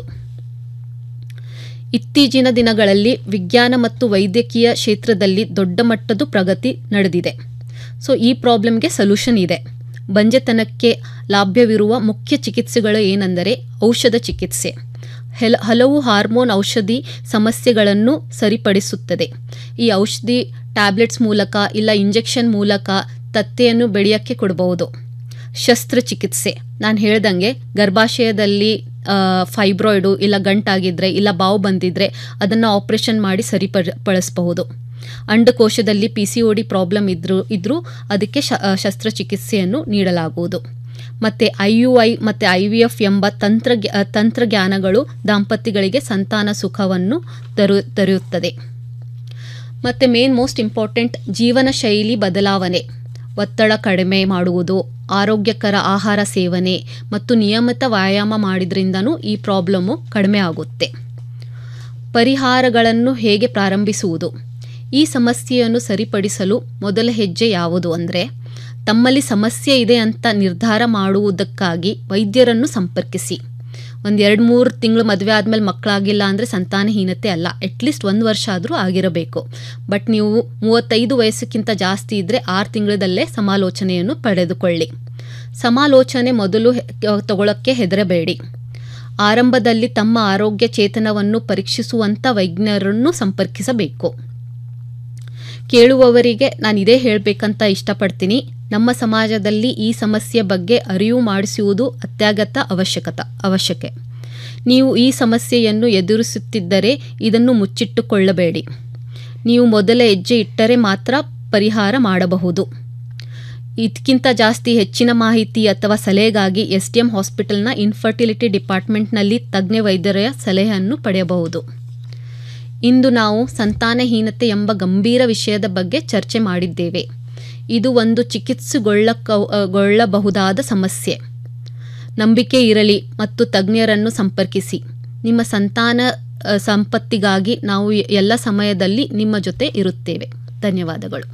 ಇತ್ತೀಚಿನ ದಿನಗಳಲ್ಲಿ ವಿಜ್ಞಾನ ಮತ್ತು ವೈದ್ಯಕೀಯ ಕ್ಷೇತ್ರದಲ್ಲಿ ದೊಡ್ಡ ಮಟ್ಟದ ಪ್ರಗತಿ ನಡೆದಿದೆ ಸೊ ಈ ಪ್ರಾಬ್ಲಮ್ಗೆ ಸೊಲ್ಯೂಷನ್ ಇದೆ ಬಂಜೆತನಕ್ಕೆ ಲಭ್ಯವಿರುವ ಮುಖ್ಯ ಚಿಕಿತ್ಸೆಗಳು ಏನೆಂದರೆ ಔಷಧ ಚಿಕಿತ್ಸೆ ಹೆಲ ಹಲವು ಹಾರ್ಮೋನ್ ಔಷಧಿ ಸಮಸ್ಯೆಗಳನ್ನು ಸರಿಪಡಿಸುತ್ತದೆ ಈ ಔಷಧಿ ಟ್ಯಾಬ್ಲೆಟ್ಸ್ ಮೂಲಕ ಇಲ್ಲ ಇಂಜೆಕ್ಷನ್ ಮೂಲಕ ತತ್ತೆಯನ್ನು ಬೆಳೆಯೋಕ್ಕೆ ಕೊಡಬಹುದು ಶಸ್ತ್ರಚಿಕಿತ್ಸೆ ನಾನು ಹೇಳ್ದಂಗೆ ಗರ್ಭಾಶಯದಲ್ಲಿ ಫೈಬ್ರಾಯ್ಡು ಇಲ್ಲ ಗಂಟಾಗಿದ್ರೆ ಇಲ್ಲ ಬಾವು ಬಂದಿದ್ರೆ ಅದನ್ನು ಆಪರೇಷನ್ ಮಾಡಿ ಸರಿಪಡ ಪಡಿಸಬಹುದು ಅಂಡಕೋಶದಲ್ಲಿ P C O D problem ಇದ್ರೂ ಇದ್ರೂ ಅದಕ್ಕೆ ಶ ಆ, ಶಸ್ತ್ರಚಿಕಿತ್ಸೆಯನ್ನು ನೀಡಲಾಗುವುದು ಮತ್ತು ಐ ಯು ಐ ಮತ್ತು ಐ ವಿ ಎಫ್ ಎಂಬ ತಂತ್ರಜ್ಞ ಆ, ತಂತ್ರಜ್ಞಾನಗಳು ದಾಂಪತ್ಯಗಳಿಗೆ ಸಂತಾನ ಸುಖವನ್ನು ತರು ತರುತ್ತದೆ ಮತ್ತು ಮೇನ್ ಮೋಸ್ಟ್ ಇಂಪಾರ್ಟೆಂಟ್ ಜೀವನ ಶೈಲಿ ಬದಲಾವಣೆ ಒತ್ತಡ ಕಡಿಮೆ ಮಾಡುವುದು ಆರೋಗ್ಯಕರ ಆಹಾರ ಸೇವನೆ ಮತ್ತು ನಿಯಮಿತ ವ್ಯಾಯಾಮ ಮಾಡಿದ್ರಿಂದನೂ ಈ ಪ್ರಾಬ್ಲಮ್ಮು ಕಡಿಮೆ ಆಗುತ್ತೆ ಪರಿಹಾರಗಳನ್ನು ಹೇಗೆ ಪ್ರಾರಂಭಿಸುವುದು ಈ ಸಮಸ್ಯೆಯನ್ನು ಸರಿಪಡಿಸಲು ಮೊದಲ ಹೆಜ್ಜೆ ಯಾವುದು ಅಂದರೆ ತಮ್ಮಲ್ಲಿ ಸಮಸ್ಯೆ ಇದೆ ಅಂತ ನಿರ್ಧಾರ ಮಾಡುವುದಕ್ಕಾಗಿ ವೈದ್ಯರನ್ನು ಸಂಪರ್ಕಿಸಿ ಒಂದು ಎರಡು ಮೂರು ತಿಂಗಳು ಮದುವೆ ಆದಮೇಲೆ ಮಕ್ಕಳಾಗಿಲ್ಲ ಅಂದರೆ ಸಂತಾನಹೀನತೆ ಅಲ್ಲ ಅಟ್ಲೀಸ್ಟ್ ಒಂದು ವರ್ಷ ಆದರೂ ಆಗಿರಬೇಕು ಬಟ್ ನೀವು ಮೂವತ್ತೈದು ವಯಸ್ಸಕ್ಕಿಂತ ಜಾಸ್ತಿ ಇದ್ದರೆ ಆರು ತಿಂಗಳದಲ್ಲೇ ಸಮಾಲೋಚನೆಯನ್ನು ಪಡೆದುಕೊಳ್ಳಿ ಸಮಾಲೋಚನೆ ಮೊದಲು ಹೆ- ತಗೊಳ್ಳೋಕ್ಕೆ ಹೆದರಬೇಡಿ ಆರಂಭದಲ್ಲಿ ತಮ್ಮ ಆರೋಗ್ಯ ಚೇತನವನ್ನು ಪರೀಕ್ಷಿಸುವಂಥ ವೈಜ್ಞರನ್ನು ಸಂಪರ್ಕಿಸಬೇಕು ಕೇಳುವವರಿಗೆ ನಾನು ಇದೇ ಹೇಳಬೇಕಂತ ಇಷ್ಟಪಡ್ತೀನಿ ನಮ್ಮ ಸಮಾಜದಲ್ಲಿ ಈ ಸಮಸ್ಯೆ ಬಗ್ಗೆ ಅರಿವು ಮಾಡಿಸುವುದು ಅತ್ಯಗತ್ಯ ಅವಶ್ಯಕತ ಅವಶ್ಯಕ ನೀವು ಈ ಸಮಸ್ಯೆಯನ್ನು ಎದುರಿಸುತ್ತಿದ್ದರೆ ಇದನ್ನು ಮುಚ್ಚಿಟ್ಟುಕೊಳ್ಳಬೇಡಿ ನೀವು ಮೊದಲ ಹೆಜ್ಜೆ ಇಟ್ಟರೆ ಮಾತ್ರ ಪರಿಹಾರ ಮಾಡಬಹುದು ಇದಕ್ಕಿಂತ ಜಾಸ್ತಿ ಹೆಚ್ಚಿನ ಮಾಹಿತಿ ಅಥವಾ ಸಲಹೆಗಾಗಿ ಎಸ್ ಡಿ ಎಂ ಹಾಸ್ಪಿಟಲ್ನ ಇನ್ಫರ್ಟಿಲಿಟಿ ಡಿಪಾರ್ಟ್ಮೆಂಟ್ನಲ್ಲಿ ತಜ್ಞ ವೈದ್ಯರ ಸಲಹೆಯನ್ನು ಪಡೆಯಬಹುದು ಇಂದು ನಾವು ಸಂತಾನಹೀನತೆ ಎಂಬ ಗಂಭೀರ ವಿಷಯದ ಬಗ್ಗೆ ಚರ್ಚೆ ಮಾಡಿದ್ದೇವೆ ಇದು ಒಂದು ಚಿಕಿತ್ಸೆಗೊಳ್ಳಬಹುದಾದ ಸಮಸ್ಯೆ ನಂಬಿಕೆ ಇರಲಿ ಮತ್ತು ತಜ್ಞರನ್ನು ಸಂಪರ್ಕಿಸಿ ನಿಮ್ಮ ಸಂತಾನ ಅ, ಸಂಪತ್ತಿಗಾಗಿ ನಾವು ಎಲ್ಲ ಸಮಯದಲ್ಲಿ ನಿಮ್ಮ ಜೊತೆ ಇರುತ್ತೇವೆ ಧನ್ಯವಾದಗಳು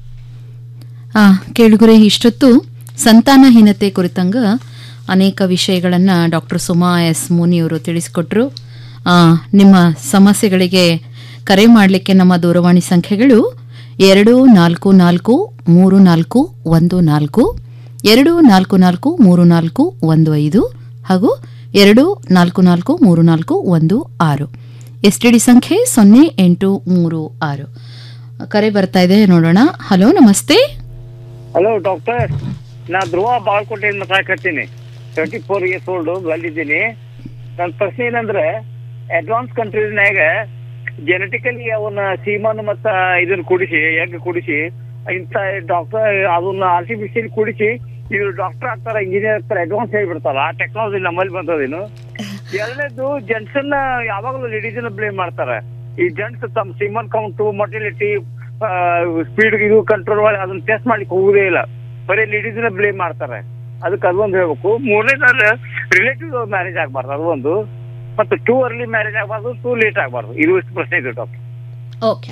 ಆ ಕೇಳುಗರೆ ಇಷ್ಟೊತ್ತು ಸಂತಾನಹೀನತೆ ಕುರಿತಂಗ ಅನೇಕ ವಿಷಯಗಳನ್ನು ಡಾಕ್ಟರ್ ಸುಮಾ ಎಸ್ ಮುನಿಯವರು ತಿಳಿಸಿಕೊಟ್ರು ಆ, ನಿಮ್ಮ ಸಮಸ್ಯೆಗಳಿಗೆ ಕರೆ ಮಾಡಲಿಕ್ಕೆ ನಮ್ಮ ದೂರವಾಣಿ ಸಂಖ್ಯೆಗಳು ಎರಡು ನಾಲ್ಕು ನಾಲ್ಕು ಮೂರು ನಾಲ್ಕು ಒಂದು ನಾಲ್ಕು ಎರಡು ನಾಲ್ಕು ನಾಲ್ಕು ಮೂರು ನಾಲ್ಕು ಒಂದು ಐದು ಹಾಗೂ ಎರಡು ನಾಲ್ಕು ನಾಲ್ಕು ಮೂರು ನಾಲ್ಕು ಒಂದು ಆರು ಎಸ್ ಟಿ ಡಿ ಸಂಖ್ಯೆ ಸೊನ್ನೆ ಎಂಟು ಮೂರು ಆರು ಕರೆ ಬರ್ತಾ ಇದೆ ನೋಡೋಣ ಹಲೋ ನಮಸ್ತೆ ಹಲೋ ಡಾಕ್ಟರ್ ನಾ ಧ್ರುವ ಬಾಳ್ಕೋಟೆಯಿಂದ ಮಾತಾಡ್ತೀನಿ ಟ್ವೆಂಟಿ ಫೋರ್ ಇಯರ್ಸ್ ಓಲ್ಡ್ ಬಂದಿದ್ದೀನಿ ನನ್ನ ಪ್ರಶ್ನೆ ಏನಂದ್ರೆ ಅಡ್ವಾನ್ಸ್ ಕಂಟ್ರೀಸ್ನಾಗ ಜೆನೆಟಿಕಲಿ ಅವನ್ನ ಸೀಮನ್ ಮತ್ತ ಇದನ್ನ ಕುಡಿಸಿ ಎಗ್ ಕುಡಿಸಿ ಇಂಥ ಡಾಕ್ಟರ್ ಅದನ್ನ ಆರ್ಟಿಫಿಷಿಯಲ್ ಕುಡಿಸಿ ಇವ್ರು ಡಾಕ್ಟರ್ ಆಗ್ತಾರ ಇಂಜಿನಿಯರ್ ಆಗ್ತಾರ ಅಡ್ವಾನ್ಸ್ ಹೇಳ್ಬಿಡ್ತಾರ ಆ ಟೆಕ್ನಾಲಜಿ ನಮ್ಮಲ್ಲಿ ಬಂದದೇನು ಎರಡನೇದು ಜೆಂಟ್ಸನ್ನ ಯಾವಾಗಲೂ ಲೇಡೀಸ್ನ ಬ್ಲೇಮ್ ಮಾಡ್ತಾರೆ ಈ ಜೆಂಟ್ಸ್ ತಮ್ಮ ಸಿಮನ್ ಕೌಂಟು ಮೊಟಿಲಿಟಿ ಸ್ಪೀಡ್ ಇದು ಕಂಟ್ರೋಲ್ ಮಾಡಿ ಅದನ್ನ ಟೆಸ್ಟ್ ಮಾಡ್ಲಿಕ್ಕೆ ಹೋಗುದೇ ಇಲ್ಲ ಬರೀ ಲೇಡೀಸ್ನ ಬ್ಲೇಮ್ ಮಾಡ್ತಾರೆ ಅದಕ್ಕೆ ಅದೊಂದು ಹೇಳ್ಬೇಕು ಮೂರನೇದಾದ್ರೆ ರಿಲೇಟಿವ್ ಮ್ಯಾರೇಜ್ ಆಗ್ಬಾರ್ದು ಅದು ಒಂದು ಮತ್ತು ಟೂ ಅರ್ಲಿ ಮ್ಯಾರೇಜ್ ಆಗಬಾರ್ದು ಟೂ ಲೇಟ್ ಆಗಬಾರ್ದು ಇದು ಇಷ್ಟು ಪ್ರಶ್ನೆ ಇದೆ doctor okay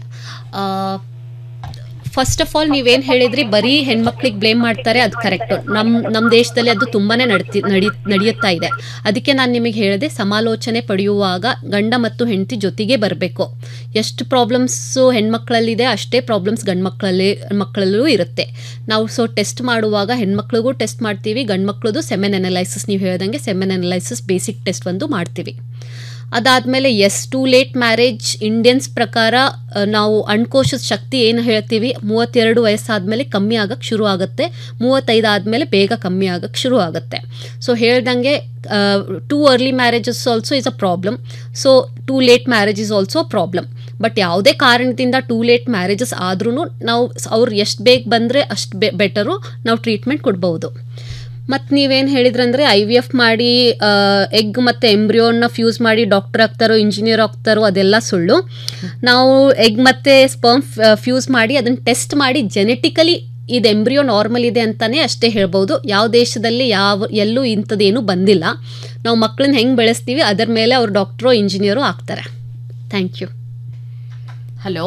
first of all ನೀವೇನು ಹೇಳಿದ್ರಿ ಬರೀ ಹೆಣ್ಮಕ್ಳಿಗೆ ಬ್ಲೇಮ್ ಮಾಡ್ತಾರೆ ಅದು ಕರೆಕ್ಟು ನಮ್ಮ ನಮ್ಮ ದೇಶದಲ್ಲಿ ಅದು ತುಂಬಾ ನಡ್ತಿ ನಡಿ ನಡೆಯುತ್ತಾ ಇದೆ ಅದಕ್ಕೆ ನಾನು ನಿಮಗೆ ಹೇಳಿದೆ ಸಮಾಲೋಚನೆ ಪಡೆಯುವಾಗ ಗಂಡ ಮತ್ತು ಹೆಂಡತಿ ಜೊತೆಗೆ ಬರಬೇಕು ಎಷ್ಟು ಪ್ರಾಬ್ಲಮ್ಸು ಹೆಣ್ಮಕ್ಳಲ್ಲಿದೆ ಅಷ್ಟೇ ಪ್ರಾಬ್ಲಮ್ಸ್ ಗಂಡು ಮಕ್ಕಳಲ್ಲಿ ಮಕ್ಕಳಲ್ಲೂ ಇರುತ್ತೆ ನಾವು ಸೊ ಟೆಸ್ಟ್ ಮಾಡುವಾಗ ಹೆಣ್ಮಕ್ಳಿಗೂ ಟೆಸ್ಟ್ ಮಾಡ್ತೀವಿ ಗಂಡು ಮಕ್ಳದು ಸೆಮೆನ್ ಅನಲೈಸಿಸ್ ನೀವು ಹೇಳ್ದಂಗೆ ಸೆಮೆನ್ ಅನಲೈಸಿಸ್ ಬೇಸಿಕ್ ಟೆಸ್ಟ್ ಒಂದು ಮಾಡ್ತೀವಿ ಅದಾದಮೇಲೆ yes too late marriage Indians ಪ್ರಕಾರ ಆ, ನಾವು ಅಣ್ಕೋಶದ ಶಕ್ತಿ ಏನು ಹೇಳ್ತೀವಿ ಮೂವತ್ತೆರಡು ವಯಸ್ಸಾದಮೇಲೆ ಕಮ್ಮಿ ಆಗಕ್ಕೆ ಶುರು ಆಗುತ್ತೆ ಮೂವತ್ತೈದು ಆದಮೇಲೆ ಬೇಗ ಕಮ್ಮಿ ಆಗಕ್ಕೆ ಶುರು ಆಗುತ್ತೆ ಸೊ ಹೇಳ್ದಂಗೆ too early marriages also is a problem so too late marriage is also problem but ಯಾವುದೇ ಕಾರಣದಿಂದ ಟೂ ಲೇಟ್ ಮ್ಯಾರೇಜಸ್ ಆದ್ರೂ ನಾವು ಅವ್ರು ಎಷ್ಟು ಬೇಗ ಬಂದರೆ ಅಷ್ಟು ಬೆ ಬೆಟರು ನಾವು ಟ್ರೀಟ್ಮೆಂಟ್ ಕೊಡ್ಬೋದು ಮತ್ತು ನೀವೇನು ಹೇಳಿದ್ರಂದರೆ ಐ ವಿ ಎಫ್ ಮಾಡಿ ಎಗ್ ಮತ್ತು ಎಂಬ್ರಿಯೋನ್ನ ಫ್ಯೂಸ್ ಮಾಡಿ ಡಾಕ್ಟರ್ ಆಗ್ತಾರೋ ಇಂಜಿನಿಯರ್ ಆಗ್ತಾರೋ ಅದೆಲ್ಲ ಸುಳ್ಳು ನಾವು ಎಗ್ ಮತ್ತು ಸ್ಪರ್ಮ್ ಫ್ಯೂಸ್ ಮಾಡಿ ಅದನ್ನು ಟೆಸ್ಟ್ ಮಾಡಿ ಜೆನೆಟಿಕಲಿ ಇದು ಎಂಬ್ರಿಯೋ ನಾರ್ಮಲ್ ಇದೆ ಅಂತಲೇ ಅಷ್ಟೇ ಹೇಳ್ಬೋದು ಯಾವ ದೇಶದಲ್ಲಿ ಯಾವ ಎಲ್ಲೂ ಇಂಥದ್ದೇನೂ ಬಂದಿಲ್ಲ ನಾವು ಮಕ್ಕಳನ್ನ ಹೆಂಗೆ ಬೆಳೆಸ್ತೀವಿ ಅದರ ಮೇಲೆ ಅವ್ರು ಡಾಕ್ಟ್ರೋ ಇಂಜಿನಿಯರು ಆಗ್ತಾರೆ ಥ್ಯಾಂಕ್ ಯು ಹಲೋ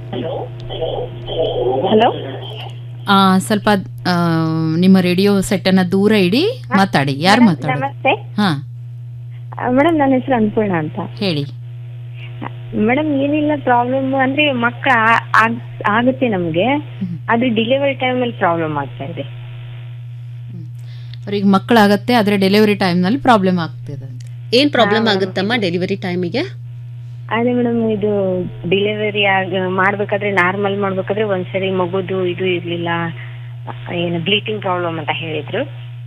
ಹಲೋ ಆ, ಸ್ವಲ್ಪ ಆ, ನಿಮ್ಮ ರೇಡಿಯೋ ಸೆಟ್ ಅನ್ನ ದೂರ ಇಡಿ ಮಾತಾಡಿ ಯಾರು ಮಾತಾಡಿ ನಮಸ್ತೆ ಹಾ ಮೇಡಮ್ ನನ್ನ ಹೆಸರು ಅನ್ನಪೂರ್ಣ ಅಂತ ಹೇಳಿ ಮೇಡಮ್ ಏನಿಲ್ಲ ಪ್ರಾಬ್ಲಮ್ ಅಂದ್ರೆ ಮಕ್ಕಳ ಆಗುತ್ತೆ ನಮ್ಗೆ ಆದ್ರೆ ಡೆಲಿವರಿ ಟೈಮ್ ಅಲ್ಲಿ ಪ್ರಾಬ್ಲಮ್ ಆಗ್ತಾ ಇದೆ ಅವ್ರಿಗೆ ಮಕ್ಕಳಾಗತ್ತೆ ಆದ್ರೆ ಡೆಲಿವರಿ ಟೈಮ್ನಲ್ಲಿ ಪ್ರಾಬ್ಲಮ್ ಆಗ್ತಿದೆ ಏನು ಪ್ರಾಬ್ಲಮ್ ಆಗುತ್ತಮ್ಮ ಡೆಲಿವರಿ ಟೈಮಿಗೆ ಅದೇ ಮೇಡಮ್ ಇದು ಡೆಲಿವರಿ ಆಗ ಮಾಡ್ಬೇಕಾದ್ರೆ ನಾರ್ಮಲ್ ಮಾಡ್ಬೇಕಾದ್ರೆ ಒಂದ್ಸರಿ ಮಗುದು ಇದು ಇರ್ಲಿಲ್ಲ ಏನು ಬ್ಲೀಟಿಂಗ್ ಪ್ರಾಬ್ಲಮ್ ಅಂತ ಹೇಳಿದ್ರು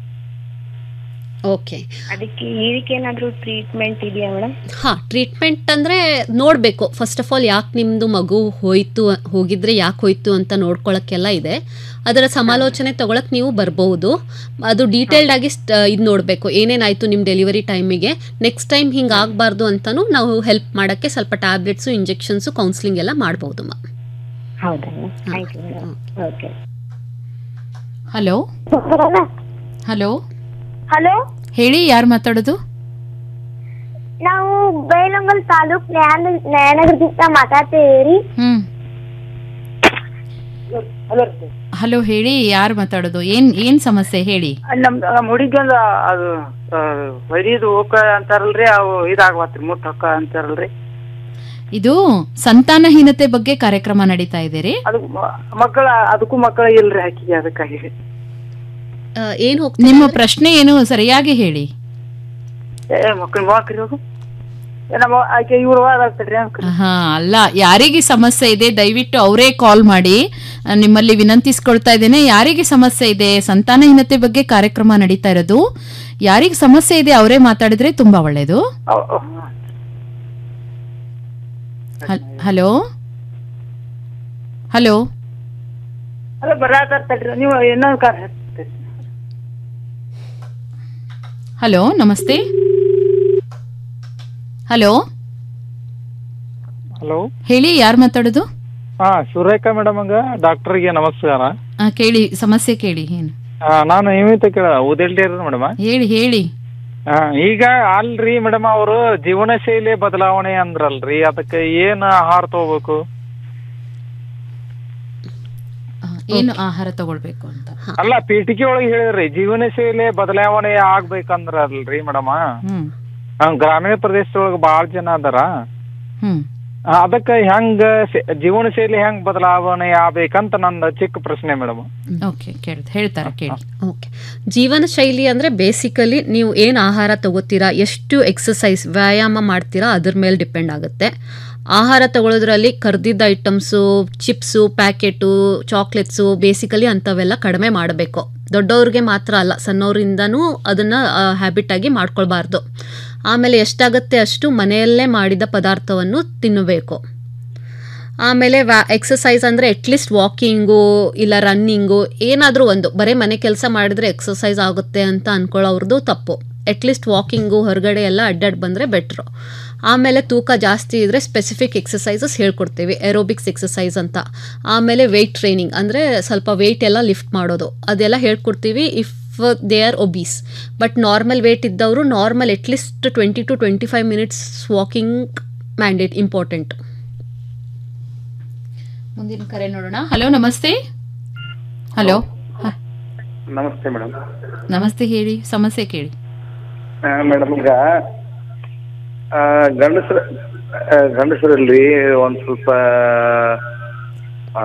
ಓಕೆ ಅದಕ್ಕೆ ಇದಕ್ಕೆ ಏನಾದ್ರು ಟ್ರೀಟ್ಮೆಂಟ್ ಇದೆಯಾ ಮೇಡಮ್ ಹಾಂ ಟ್ರೀಟ್ಮೆಂಟ್ ಅಂದರೆ ನೋಡಬೇಕು ಫಸ್ಟ್ ಆಫ್ ಆಲ್ ಯಾಕೆ ನಿಮ್ಮದು ಮಗು ಹೋಯ್ತು ಹೋಗಿದ್ರೆ ಯಾಕೆ ಹೋಯ್ತು ಅಂತ ನೋಡ್ಕೊಳ್ಳೋಕ್ಕೆಲ್ಲ ಇದೆ ಅದರ ಸಮಾಲೋಚನೆ ತೊಗೊಳಕ್ಕೆ ನೀವು ಬರ್ಬೋದು ಅದು ಡೀಟೇಲ್ಡ್ ಆಗಿ ಇದು ನೋಡಬೇಕು ಏನೇನಾಯಿತು ನಿಮ್ಮ ಡೆಲಿವರಿ ಟೈಮಿಗೆ ನೆಕ್ಸ್ಟ್ ಟೈಮ್ ಹಿಂಗೆ ಆಗಬಾರ್ದು ಅಂತಲೂ ನಾವು ಹೆಲ್ಪ್ ಮಾಡೋಕ್ಕೆ ಸ್ವಲ್ಪ ಟ್ಯಾಬ್ಲೆಟ್ಸು ಇಂಜೆಕ್ಷನ್ಸು ಕೌನ್ಸಿಲಿಂಗ್ ಎಲ್ಲ ಮಾಡ್ಬೋದು ಮಾ ಹೌದಾ thank you madam okay hello hello hello ಹೇಳಿ ಯಾರು ಮಾತಾಡೋದು ನಾವು ಬೈಲಂಗಲ್ ತಾಲೂಕ್ ನ್ಯಾಯ ನ್ಯಾಯನಗರದಿಂದ ಮಾತಾಡ್ತೀವಿ ಹ್ಮ್ ಹಲೋ ಹೇಳಿ ಯಾರು ಮಾತಾಡೋದು ಏನ್ ಏನ್ ಸಮಸ್ಯೆ ಹೇಳಿ ನಮ್ ನಮ್ ಹುಡುಗಂದ ಅದು ವೈರಿದು ಹೋಕ ಅಂತಾರಲ್ರಿ ಅವು ಇದಾಗವತ್ರಿ ಮುಟ್ ಹೊಕ್ಕ ಅಂತಾರಲ್ರಿ ಇದು ಸಂತಾನಹೀನತೆ ಬಗ್ಗೆ ಕಾರ್ಯಕ್ರಮ ನಡೀತಾ ಇದೆ ರೀ ಅದು ಮ- ಮಕ್ಕಳ ಅದಕ್ಕೂ ಮಕ್ಕಳ ಇಲ್ರಿ ಹಾಕಿಗೆ ಅದಕ್ಕಾಗಿ ಏನು ನಿಮ್ಮ ಪ್ರಶ್ನೆ ಏನು ಸರಿಯಾಗಿ ಹೇಳಿ ಏ ಮಕ್ಕಳ ಮಕ್ಕಳು ಹೋಗು ಏ, ನಮ್ಮ ಆಕೆ ಇವ್ರು ಆಗ್ತದ್ರಿ ಹಾ ಅಲ್ಲ ಯಾರಿಗೆ ಸಮಸ್ಯೆ ಇದೆ ದಯವಿಟ್ಟು ಅವರೇ ಕಾಲ್ ಮಾಡಿ ಆ, ನಿಮ್ಮಲ್ಲಿ ವಿನಂತಿಸ್ಕೊಳ್ತಾ ಇದ್ದೇನೆ ಯಾರಿಗೆ ಸಮಸ್ಯೆ ಇದೆ ಸಂತಾನಹೀನತೆ ಬಗ್ಗೆ ಕಾರ್ಯಕ್ರಮ ನಡೀತಾ ಇರೋದು ಯಾರಿಗೆ ಸಮಸ್ಯೆ ಇದೆ ಅವರೇ ಮಾತಾಡಿದ್ರೆ ತುಂಬಾ ಒಳ್ಳೇದು ಹಲ್- ಹಲೋ ಹಲೋ ಅಲ್ಲ ಬರಾತಲ್ರಿ ನೀವು ಇನ್ನೊಂದು ಕಾರ್ ಹಚ್ತೀರಿ ಹಲೋ ನಮಸ್ತೆ ಹಲೋ ಹಲೋ ಹೇಳಿ ಯಾರು ಮಾತಾಡೋದು ಹಾ ಸುರೇಖಾ ಮೇಡಮ್ ಹಂಗ ಡಾಕ್ಟರ್ಗೆ ನಮಸ್ಕಾರ ಆ, ಕೇಳಿ ಸಮಸ್ಯೆ ಕೇಳಿ ಏನು ಆ, ನಾನು ಇವಿತ ಕೇಳ ಉದಲ್ಟಿ ಮೇಡಮ್ ಹೇಳಿ ಹೇಳಿ ಈಗ ಅಲ್ರಿ ಮೇಡಮ್ ಅವರು ಜೀವನ ಶೈಲಿ ಬದಲಾವಣೆ ಅಂದ್ರಲ್ರಿ ಅದಕ್ಕೆ ಏನ್ ಆಹಾರ ತಗೋಬೇಕು ಏನು ಆಹಾರ ತಗೊಳ್ಬೇಕು ಅಂತ ಅಲ್ಲ ಪೀಠಿಕೆ ಒಳಗೆ ಹೇಳಿದ್ರಿ ಜೀವನ ಶೈಲಿ ಬದಲಾವಣೆ ಆಗ್ಬೇಕಂದ್ರಲ್ರಿ ಮೇಡಮ್ ಹ್ಮ್ ಗ್ರಾಮೀಣ ಪ್ರದೇಶದೊಳಗ ಬಾಳ ಜನ ಅದಾರ ಹ್ಮ್ ಅದಕ್ಕೆ ಹೆಂಗ ಸೆ- ಜೀವನ ಶೈಲಿ ಹೆಂಗ್ ಬದಲಾವಣೆ ಆಗ್ಬೇಕಂತ ನನ್ನ ಚಿಕ್ಕ ಪ್ರಶ್ನೆ ಮೇಡಮ್ ಓಕೆ ಕೇಳಿ ಹೇಳ್ತಾರೆ ಕೇಳಿ ಓಕೆ ಜೀವನ ಶೈಲಿ ಅಂದರೆ ಬೇಸಿಕಲಿ ನೀವು ಏನು ಆಹಾರ ತಗೋತೀರಾ ಎಷ್ಟು ಎಕ್ಸಸೈಸ್ ವ್ಯಾಯಾಮ ಮಾಡ್ತೀರಾ ಅದ್ರ ಮೇಲೆ ಡಿಪೆಂಡ್ ಆಗುತ್ತೆ ಆಹಾರ ತಗೊಳ್ಳೋದ್ರಲ್ಲಿ ಕರ್ದಿದ್ದ items chips packet chocolates basically ಅಂಥವೆಲ್ಲ ಕಡಿಮೆ ಮಾಡಬೇಕು ದೊಡ್ಡವ್ರಿಗೆ ಮಾತ್ರ ಅಲ್ಲ ಸಣ್ಣವರಿಂದನೂ ಅದನ್ನು ಹ್ಯಾಬಿಟ್ ಆಗಿ ಮಾಡ್ಕೊಳ್ಬಾರ್ದು ಆಮೇಲೆ ಎಷ್ಟಾಗುತ್ತೆ ಅಷ್ಟು ಮನೆಯಲ್ಲೇ ಮಾಡಿದ ಪದಾರ್ಥವನ್ನು ತಿನ್ನಬೇಕು ಆಮೇಲೆ ವ್ಯಾ ಎಕ್ಸಸೈಸ್ ಅಂದರೆ ಅಟ್ಲೀಸ್ಟ್ ವಾಕಿಂಗು ಇಲ್ಲ ರನ್ನಿಂಗು ಏನಾದರೂ ಒಂದು ಬರೀ ಮನೆ ಕೆಲಸ ಮಾಡಿದ್ರೆ ಎಕ್ಸಸೈಸ್ ಆಗುತ್ತೆ ಅಂತ ಅನ್ಕೊಳ್ಳೋರ್ದು ತಪ್ಪು ಅಟ್ಲೀಸ್ಟ್ ವಾಕಿಂಗು ಹೊರಗಡೆ ಎಲ್ಲ ಅಡ್ಡಾಡಿ ಬಂದರೆ ಬೆಟ್ರು ಆಮೇಲೆ ತೂಕ ಜಾಸ್ತಿ ಇದ್ದರೆ ಸ್ಪೆಸಿಫಿಕ್ ಎಕ್ಸಸೈಸಸ್ ಹೇಳ್ಕೊಡ್ತೀವಿ ಏರೋಬಿಕ್ಸ್ ಎಕ್ಸಸೈಸ್ ಅಂತ ಆಮೇಲೆ ವೆಯ್ಟ್ ಟ್ರೈನಿಂಗ್ ಅಂದರೆ ಸ್ವಲ್ಪ ವೆಯ್ಟ್ ಎಲ್ಲ ಲಿಫ್ಟ್ ಮಾಡೋದು ಅದೆಲ್ಲ ಹೇಳ್ಕೊಡ್ತೀವಿ if they are obese but normal weight ಇದ್ದವರು normal at least twenty to twenty five minutes walking mandate important ಮುಂದಿನ ಕರೆ ನೋಡೋಣ ಹಲೋ ನಮಸ್ತೆ ಹಲೋ ನಮಸ್ತೆ ಮೇಡಮ್ ನಮಸ್ತೆ ಹೇಳಿ ಸಮಸ್ಯೆ ಕೇಳಿ ಮೇಡಮ್ ಈಗ ಆ, ಗಂಡಸ್ರ ಆ, ಗಂಡಸರಲ್ಲಿ ಒಂದ್ ಸ್ವಲ್ಪ ಆ,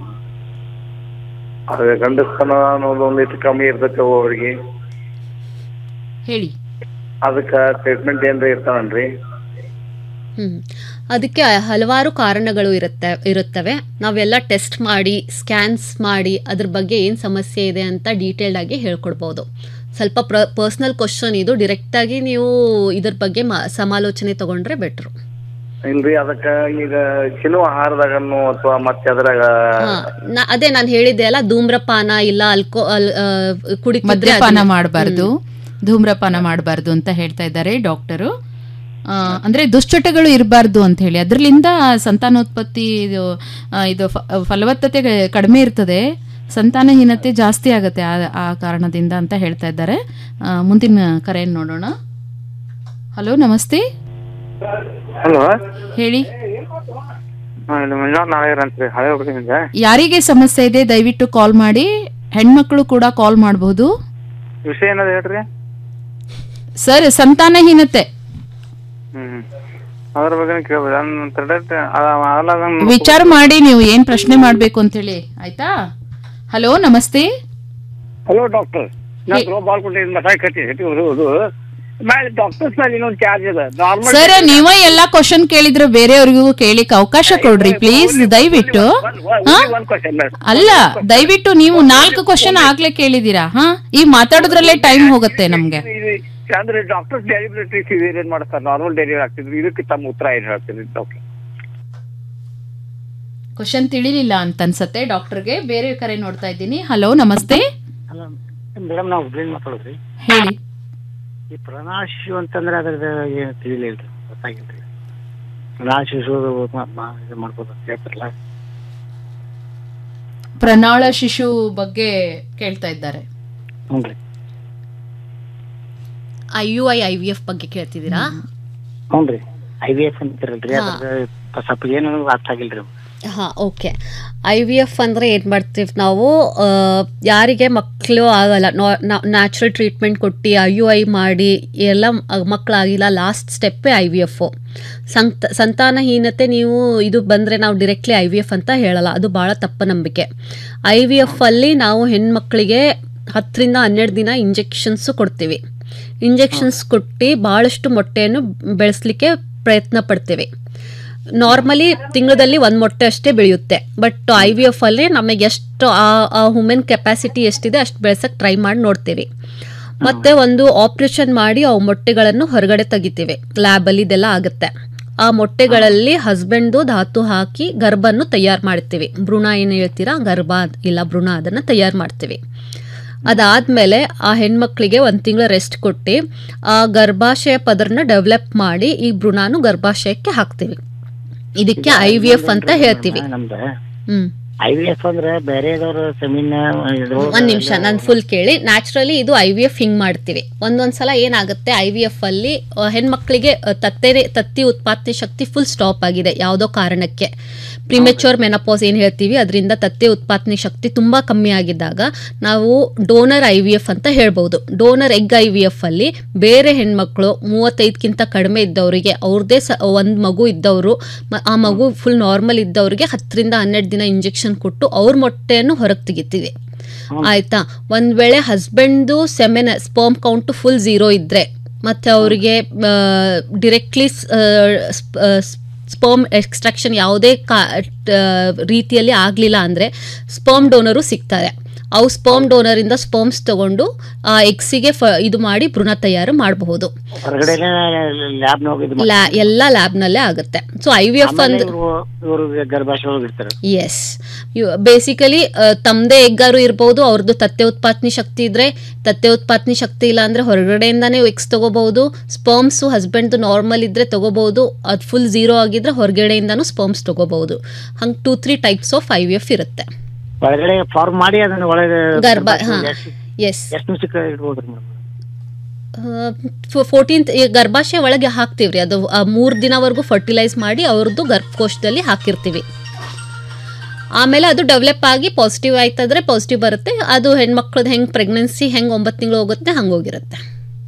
ಅದೇ ಗಂಡಸ್ತನ ಅನ್ನೋದು ಒಂದಿಟ್ಟು ಕಮ್ಮಿ ಇರ್ತೈತೆ ಅವ್ರಿಗೆ ಹೇಳಿ ಅದಕ್ಕ ಟ್ರೀಟ್ಮೆಂಟ್ ಏನ್ರ ಇರ್ತಾವನ್ರಿ ಹ್ಮ್. ಅದಕ್ಕೆ ಹಲವಾರು ಕಾರಣಗಳು ಇರುತ್ತೆ ಇರುತ್ತವೆ ನಾವೆಲ್ಲ ಟೆಸ್ಟ್ ಮಾಡಿ ಸ್ಕ್ಯಾನ್ಸ್ ಮಾಡಿ ಅದ್ರ ಬಗ್ಗೆ ಏನು ಸಮಸ್ಯೆ ಇದೆ ಅಂತ ಡೀಟೇಲ್ಡ್ ಆಗಿ ಹೇಳ್ಕೊಡ್ಬೋದು ಸ್ವಲ್ಪ ಪ್ರ ಪರ್ಸ್ನಲ್ ಕ್ವಶನ್ ಇದು ಡೈರೆಕ್ಟಾಗಿ ನೀವು ಇದ್ರ ಬಗ್ಗೆ ಮಾ ಸಮಾಲೋಚನೆ ತಗೊಂಡ್ರೆ ಬೆಟ್ರು ಇಲ್ರಿ ಅದಕ್ಕ ಈಗ ತಿನ್ನುವ ಆಹಾರದಾಗನು ಅಥವಾ ಮತ್ತೆ ಅದ್ರಾಗ ನಾ ಅದೇ ನಾನು ಹೇಳಿದ್ದೆ ಅಲ್ಲ ಧೂಮ್ರಪಾನ ಇಲ್ಲ ಅಲ್ಕೋ ಅಲ್ ಆ, ಕುಡಿತಿದ್ರೆ ಮದ್ಯಪಾನ ಅದನ್ನ- ಮಾಡಬಾರ್ದು ಹ್ಮ್. ಧೂಮ್ರಪಾನ ಮಾಡಬಾರ್ದು ಅಂತ ಹೇಳ್ತಾ ಇದ್ದಾರೆ ಡಾಕ್ಟರು ಆ, ಅಂದ್ರೆ ದುಶ್ಚಟಗಳು ಇರಬಾರ್ದು ಅಂತ ಹೇಳಿ ಅದರಿಂದ ಸಂತಾನೋತ್ಪತ್ತಿ ಇದು ಆ, ಇದು ಫ- ಫಲವತ್ತತೆ ಕಡಿಮೆ ಇರ್ತದೆ ಸಂತಾನಹೀನತೆ ಜಾಸ್ತಿ ಆಗುತ್ತೆ ಆ ಆ ಕಾರಣದಿಂದ ಅಂತ ಹೇಳ್ತಾ ಇದ್ದಾರೆ ಆ, ಮುಂದಿನ ಕರೆಯನ್ನು ನೋಡೋಣ ಹಲೋ ನಮಸ್ತೆ ಹಲೋ ಹೇಳಿ ಮಂಜುನಾಥ್ ನಾಳೆಯರ್ ಅಂತ್ರಿ ಹಳೆ ಹುಡುಗನಿಂದ ಯಾರಿಗೆ ಸಮಸ್ಯೆ ಇದೆ ದಯವಿಟ್ಟು ಕಾಲ್ ಮಾಡಿ ಹೆಣ್ಮಕ್ಳು ಕೂಡ ಕಾಲ್ ಮಾಡಬಹುದು ವಿಷಯ ಏನದ ಹೇಳ್ರಿ ಸರ್ ಸಂತಾನಹೀನತೆ ಹ್ಮ್ ಅದ್ರ ಬಗ್ಗೆ ಕೇಳ್ಬೋದು ನನ್ನ ತಡೆಟ್ ಅಲ್ಲ ವಿಚಾರ ಮಾಡಿ ನೀವು ಏನ್ ಪ್ರಶ್ನೆ ಮಾಡ್ಬೇಕು ಅಂತ ಹೇಳಿ ಆಯ್ತಾ ಹಲೋ ನಮಸ್ತೆ ಹಲೋ ಡಾಕ್ಟರ್ ನಾ ಧ್ರುವ ಬಾಲ್ಕೋಟೆಯಿಂದ ಮಾತಾಡ್ಕತ್ತೀನಿ ಹೌದು ಮೇಲೆ ಡಾಕ್ಟರ್ಸ್ ಮೇಲೆ ಇನ್ನೊಂದು ಚಾರ್ಜ್ ಇದೆ ನಾರ್ಮಲ್ ಸರ್ ನೀವೇ ಎಲ್ಲಾ ಕ್ವಶನ್ ಕೇಳಿದ್ರೆ ಬೇರೆಯವ್ರಿಗೂ ಕೇಳಿಕ್ ಅವಕಾಶ ಕೊಡ್ರಿ ಪ್ಲೀಸ್ ದಯವಿಟ್ಟು ಹಾ? ಒಂದ್ ಕ್ವಶನ್ ಅಲ್ಲ ದಯವಿಟ್ಟು ನೀವು ನಾಲ್ಕು ಕ್ವಶನ್ ಆಗ್ಲೇ ಕೇಳಿದೀರಾ ಹಾ ಈ ಮಾತಾಡೋದ್ರಲ್ಲೇ ಟೈಮ್ ಹೋಗುತ್ತೆ ನಮ್ಗೆ ಅಂದ್ರೆ ಡಾಕ್ಟರ್ಸ್ ಡೆಲಿವರಿ ಸಿವಿಯರ್ ಮಾಡ್ತಾರೆ ನಾರ್ಮಲ್ ಡೆಲಿವರಿ ಆಗ್ತಿದ್ರು ಇದಕ್ಕೆ ತಮ್ಮ ಉತ್ತರ ಏನ್ ಹೇಳ್ತೀರಿ ಡಾಕ್ಟರ್ ಕ್ವಶನ್ ತಿಳಿಲಿಲ್ಲ ಅಂತ ಅನ್ಸತ್ತೆ ಡಾಕ್ಟರ್ಗೆ ಬೇರೆ ಕರೆ ನೋಡ್ತಾ ಇದ್ದೀನಿ ಹಲೋ ನಮಸ್ತೆ ಮೇಡಮ್ ನಾವು ಹುಬ್ಳಿಂದ ಮಾತಾಡೋದ್ರಿ ಹೇಳಿ ಈ ಪ್ರಣಾಳ ಶಿಶು ಅಂತಂದ್ರೆ ಅದ್ರದ್ದು ಏನು ತಿಳಿಲಿಲ್ರಿ ಗೊತ್ತಾಗಿಲ್ರಿ ಪ್ರಣಾಳ ಶಿಶು ಮ- ಮ- ಇದು ಮಾಡ್ಬೋದು ಅಂತ ಹೇಳ್ತಾರಲ್ಲ ಪ್ರಣಾಳ ಶಿಶು ಬಗ್ಗೆ ಕೇಳ್ತಾ ಇದ್ದಾರೆ ಹ್ಞೂ ರೀ I U I I V F ಬಗ್ಗೆ ಕೇಳ್ತಿದ್ದೀರಾ ಹ್ಞೂ ರೀ ಐ ವಿ ಎಫ್ ಅಂತಿರಲ್ರಿ ಹಾ. ಅದ್ರದ್ದು ಸ್ವಲ್ಪ ಏನು ಅರ್ಥ ಆಗಿಲ್ರಿ ಹಾಂ ಓಕೆ ಐ ವಿ ಎಫ್ ಅಂದರೆ ಏನು ಮಾಡ್ತೀವಿ ನಾವು ಆ, ಯಾರಿಗೆ ಮಕ್ಕಳು ಆಗಲ್ಲ ನ್ಯಾಚುರಲ್ ಟ್ರೀಟ್ಮೆಂಟ್ ಕೊಟ್ಟು ಐ ಯು ಐ ಮಾಡಿ ಎಲ್ಲ ಮಕ್ಕಳಾಗಿಲ್ಲ ಲಾಸ್ಟ್ ಸ್ಟೆಪ್ಪೇ ಐ ವಿ ಎಫು ಸಂತ ಸಂತಾನಹೀನತೆ ನೀವು ಇದು ಬಂದರೆ ನಾವು ಡೈರೆಕ್ಟ್ಲಿ ಐ ವಿ ಎಫ್ ಅಂತ ಹೇಳಲ್ಲ ಅದು ಭಾಳ ತಪ್ಪು ನಂಬಿಕೆ ಐ ವಿ ಎಫ್ ಅಲ್ಲಿ ನಾವು ಹೆಣ್ಮಕ್ಳಿಗೆ ಹತ್ತರಿಂದ ಹನ್ನೆರಡು ದಿನ ಇಂಜೆಕ್ಷನ್ಸು ಕೊಡ್ತೀವಿ ಇಂಜೆಕ್ಷನ್ಸ್ ಕೊಟ್ಟು ಭಾಳಷ್ಟು ಮೊಟ್ಟೆಯನ್ನು ಬೆಳೆಸಲಿಕ್ಕೆ ಪ್ರಯತ್ನ ಪಡ್ತೀವಿ ನಾರ್ಮಲಿ ತಿಂಗಳಲ್ಲಿ ಒಂದು ಮೊಟ್ಟೆ ಅಷ್ಟೇ ಬೆಳೆಯುತ್ತೆ ಬಟ್ ಐ ವಿ ಎಫ್ ಅಲ್ಲಿ ನಮಗೆ ಎಷ್ಟು ಆ ಆ ಹುಮೆನ್ ಕೆಪಾಸಿಟಿ ಎಷ್ಟಿದೆ ಅಷ್ಟು ಬೆಳೆಸಕ್ಕೆ ಟ್ರೈ ಮಾಡಿ ನೋಡ್ತೀವಿ ಮತ್ತೆ ಒಂದು ಆಪ್ರೇಷನ್ ಮಾಡಿ ಅವು ಮೊಟ್ಟೆಗಳನ್ನು ಹೊರಗಡೆ ತೆಗಿತೀವಿ ಲ್ಯಾಬಲ್ಲಿ ಇದೆಲ್ಲ ಆಗುತ್ತೆ ಆ ಮೊಟ್ಟೆಗಳಲ್ಲಿ ಹಸ್ಬೆಂಡ್ದು ಧಾತು ಹಾಕಿ ಗರ್ಭನ್ನು ತಯಾರು ಮಾಡ್ತೀವಿ ಭ್ರೂಣ ಏನು ಹೇಳ್ತೀರಾ ಗರ್ಭ ಇಲ್ಲ ಭ್ರೂಣ ಅದನ್ನು ತಯಾರು ಮಾಡ್ತೀವಿ ಅದಾದಮೇಲೆ ಆ ಹೆಣ್ಮಕ್ಳಿಗೆ ಒಂದು ತಿಂಗಳ ರೆಸ್ಟ್ ಕೊಟ್ಟು ಆ ಗರ್ಭಾಶಯ ಪದರನ ಡೆವಲಪ್ ಮಾಡಿ ಈ ಭ್ರೂಣಾನು ಗರ್ಭಾಶಯಕ್ಕೆ ಹಾಕ್ತೀವಿ ಇದಕ್ಕೆ ಐ ವಿ ಎಫ್ ಅಂತ ಹೇಳ್ತೀವಿ ನಮ್ದು ಹ್ಮ್ ಐ ವಿ ಎಫ್ ಅಂದ್ರೆ ಬೇರೆದವ್ರ ಸೆಮಿನ ಒಂದ್ ನಿಮಿಷ ನಾನು ಫುಲ್ ಕೇಳಿ ನ್ಯಾಚುರಲಿ ಇದು ಐ ವಿ ಎಫ್ ಹಿಂಗ್ ಮಾಡ್ತೀವಿ ಒಂದೊಂದ್ಸಲ ಏನಾಗುತ್ತೆ ಐ ವಿ ಎಫ್ ಅಲ್ಲಿ ಆ, ಹೆಣ್ಮಕ್ಳಿಗೆ ಆ, ತತ್ತೆ ತತ್ತಿ ಉತ್ಪಾದನೆ ಶಕ್ತಿ ಫುಲ್ ಸ್ಟಾಪ್ ಆಗಿದೆ ಯಾವುದೋ ಕಾರಣಕ್ಕೆ ಪ್ರಿಮೆಚೂರ್ ಮೆನಪೋಸ್ ಏನು ಹೇಳ್ತೀವಿ ಅದರಿಂದ ತತ್ತೆ ಉತ್ಪಾದನೆ ಶಕ್ತಿ ತುಂಬಾ ಕಮ್ಮಿ ಆಗಿದ್ದಾಗ ನಾವು ಡೋನರ್ ಐ ವಿ ಎಫ್ ಅಂತ ಹೇಳ್ಬೋದು donor egg I V F ಅಲ್ಲಿ ಬೇರೆ ಹೆಣ್ಮಕ್ಳು ಮೂವತ್ತೈದಕ್ಕಿಂತ ಕಡಿಮೆ ಇದ್ದವರಿಗೆ ಅವ್ರದ್ದೇ ಸ ಒಂದು ಮಗು ಇದ್ದವರು ಆ ಮಗು ಫುಲ್ ನಾರ್ಮಲ್ ಇದ್ದವ್ರಿಗೆ ಹತ್ತರಿಂದ ಹನ್ನೆರಡು ದಿನ ಇಂಜೆಕ್ಷನ್ ಕೊಟ್ಟು ಅವ್ರ ಮೊಟ್ಟೆಯನ್ನು ಹೊರಗೆ ತೆಗಿತೀವಿ ಆಯ್ತಾ ಒಂದ್ ವೇಳೆ ಹಸ್ಬೆಂಡ್ದು semen sperm count full zero ಇದ್ರೆ ಮತ್ತೆ ಅವರಿಗೆ ಡಿರೆಕ್ಟ್ಲಿ ಸ್ಪರ್ಮ್ ಎಕ್ಸ್ಟ್ರಾಕ್ಷನ್ ಯಾವುದೇ ಕಾ ಟ- ರೀತಿಯಲ್ಲಿ ಆಗಲಿಲ್ಲ ಅಂದರೆ ಸ್ಪರ್ಮ್ ಡೋನರು ಸಿಗ್ತಾರೆ ಅವು ಸ್ಪರ್ಮ್ ಡೋನರಿಂದ ಸ್ಪರ್ಮ್ಸ್ ತಗೊಂಡು ಆ ಎಗ್ಸಿಗೆ ಫ ಇದು ಮಾಡಿ ಭ್ರೂಣ ತಯಾರು ಮಾಡಬಹುದು ಹೊರಗಡೆ ಲ್ಯಾಬ್ ಹೋಗಿದ್ದು ಲ್ಯಾ ಎಲ್ಲ ಲ್ಯಾಬ್ನಲ್ಲೇ ಆಗುತ್ತೆ ಸೊ ಐ ವಿ ಎಫ್ ಅಂದ್ರೆ ಇವರು ಗರ್ಭಾಶಯ ಒಳಗೆ ಇರ್ತಾರೆ ಎಸ್ ಬೇಸಿಕಲಿ ತಮ್ಮದೇ ಎಗ್ಗಾರು ಇರ್ಬೋದು ಅವ್ರದ್ದು ತತ್ತೆ ಉತ್ಪಾದನೆ ಶಕ್ತಿ ಇದ್ರೆ ತತ್ತೆ ಉತ್ಪಾದನೆ ಶಕ್ತಿ ಇಲ್ಲ ಅಂದ್ರೆ ಹೊರಗಡೆಯಿಂದಾನೇ ಎಕ್ಸ್ ತಗೋಬಹುದು ಸ್ಪರ್ಮ್ಸು ಹಸ್ಬೆಂಡ್ದು ನಾರ್ಮಲ್ ಇದ್ರೆ ತಗೋಬಹುದು ಅದು ಫುಲ್ ಝೀರೋ ಆಗಿದ್ರೆ ಹೊರಗಡೆಯಿಂದಾನು ಸ್ಪರ್ಮ್ಸ್ ತಗೋಬಹುದು ಹಂಗೆ two three types of I V F ಇರುತ್ತೆ ಒಳಗಡೆ ಫಾರ್ಮ್ ಮಾಡಿ ಅದನ್ನ ಒಳಗೆ ಗರ್ಭ ಹಾ ಎಸ್ ಎಷ್ಟು ನಿಮಿಷಕ್ಕೆ ಇಡ್ಬೋದ್ರಿ ಮೇಡಮ್ ಫೋರ್ಟೀನ್ತ್ ಗರ್ಭಾಶಯ ಒಳಗೆ ಹಾಕ್ತೀವ್ರಿ ಅದು ಮೂರು ದಿನವರೆಗೂ ಫರ್ಟಿಲೈಸ್ ಮಾಡಿ ಅವ್ರದ್ದು ಗರ್ಭಕೋಶದಲ್ಲಿ ಹಾಕಿರ್ತೀವಿ ಆಮೇಲೆ ಅದು ಡೆವಲಪ್ ಆಗಿ ಪಾಸಿಟಿವ್ ಆಯ್ತಂದ್ರೆ ಪಾಸಿಟಿವ್ ಬರುತ್ತೆ ಅದು ಹೆಣ್ಮಕ್ಳದ್ದು ಹೆಂಗೆ ಪ್ರೆಗ್ನೆನ್ಸಿ ಹೆಂಗೆ ಒಂಬತ್ತು ತಿಂಗಳು ಹೋಗುತ್ತೆ ಹಂಗೆ ಹೋಗಿರುತ್ತೆ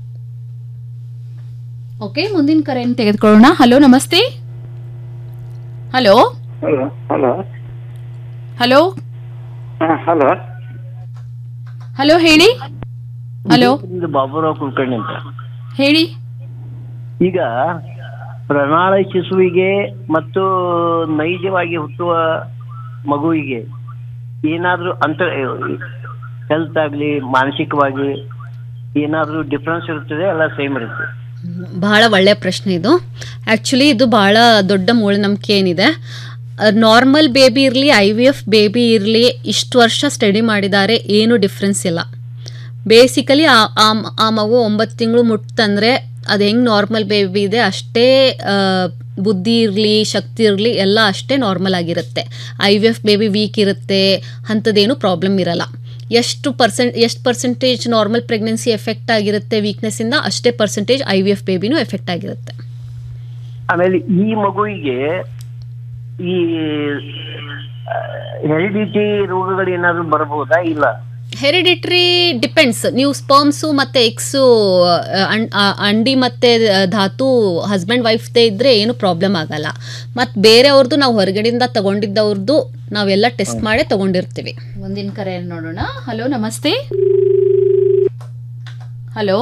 ಓಕೆ ಮುಂದಿನ ಕರೆಯನ್ನು ತೆಗೆದುಕೊಳ್ಳೋಣ ಹಲೋ ನಮಸ್ತೆ hello hello hello hello hello hello ಹೇಳಿ ಹಲೋ ಇದು ಬಾಬುರಾವ್ ಕುಲಕರ್ಣಿ ಅಂತ ಹೇಳಿ ಈಗ ಪ್ರಣಾಳ ಶಿಶುವಿಗೆ ಮತ್ತು ನೈಜವಾಗಿ ಹುಟ್ಟುವ ಮಗುವಿಗೆ ಏನಾದ್ರೂ ಅಂತ ಹೆಲ್ತ್ ಆಗ್ಲಿ ಮಾನಸಿಕವಾಗಿ ಏನಾದ್ರೂ ಡಿಫ್ರೆನ್ಸ್ ಇರ್ತದೆ ಅಲ್ಲ ಸೇಮ್ ಇರುತ್ತೆ ಬಹಳ ಒಳ್ಳೆಯ ಪ್ರಶ್ನೆ ಇದು ಆ್ಯಕ್ಚುಲಿ ಇದು ಬಹಳ ದೊಡ್ಡ ಮೂಢನಂಬಿಕೆ ಏನಿದೆ ನಾರ್ಮಲ್ ಬೇಬಿ ಇರಲಿ ಐ ವಿ ಎಫ್ ಬೇಬಿ ಇರಲಿ ಇಷ್ಟು ವರ್ಷ ಸ್ಟಡಿ ಮಾಡಿದ್ದಾರೆ ಏನು ಡಿಫ್ರೆನ್ಸ್ ಇಲ್ಲ ಬೇಸಿಕಲಿ ಆ ಆ- ಆ ಮಗು ಒಂಬತ್ತು ತಿಂಗಳು ಮುಟ್ತಂದ್ರೆ ಅದು ಹೆಂಗೆ ನಾರ್ಮಲ್ ಬೇಬಿ ಇದೆ ಅಷ್ಟೇ ಆ, ಬುದ್ಧಿ ಇರಲಿ ಶಕ್ತಿ ಇರಲಿ ಎಲ್ಲ ಅಷ್ಟೇ ನಾರ್ಮಲ್ ಆಗಿರುತ್ತೆ I V F baby weak ಇರುತ್ತೆ ಅಂಥದ್ದೇನು ಪ್ರಾಬ್ಲಮ್ ಇರಲ್ಲ ಎಷ್ಟು ಪರ್ಸೆಂಟ್ ಎಷ್ಟು ಪರ್ಸೆಂಟೇಜ್ ನಾರ್ಮಲ್ ಪ್ರೆಗ್ನೆನ್ಸಿ ಎಫೆಕ್ಟ್ ಆಗಿರುತ್ತೆ ವೀಕ್ನೆಸ್ಸಿಂದ ಅಷ್ಟೇ ಪರ್ಸೆಂಟೇಜ್ ಐ ವಿ ಎಫ್ ಬೇಬಿನೂ ಎಫೆಕ್ಟ್ ಆಗಿರುತ್ತೆ ಆಮೇಲೆ ಈ ಮಗುವಿಗೆ ಈ ಹೆರಿಡಿಟಿ ರೋಗಗಳು ಏನಾದ್ರು ಬರಬಹುದಾ ಇಲ್ಲ ಹೆರಿಡಿಟ್ರಿ ಡಿಪೆಂಡ್ಸ್ ನೀವು ಸ್ಪರ್ಮ್ಸು ಮತ್ತು ಎಕ್ಸು ಅಂಡಿ ಮತ್ತು ಧಾತು ಹಸ್ಬೆಂಡ್ ವೈಫ್ದೇ ಇದ್ದರೆ ಏನು ಪ್ರಾಬ್ಲಮ್ ಆಗಲ್ಲ ಮತ್ತು ಬೇರೆಯವ್ರದ್ದು ನಾವು ಹೊರಗಡೆಯಿಂದ ತಗೊಂಡಿದ್ದವ್ರದ್ದು ನಾವೆಲ್ಲ ಟೆಸ್ಟ್ ಮಾಡೇ ತಗೊಂಡಿರ್ತೀವಿ ಮುಂದಿನ ಕರೆಯನ್ನು ನೋಡೋಣ ಹಲೋ ನಮಸ್ತೆ ಹಲೋ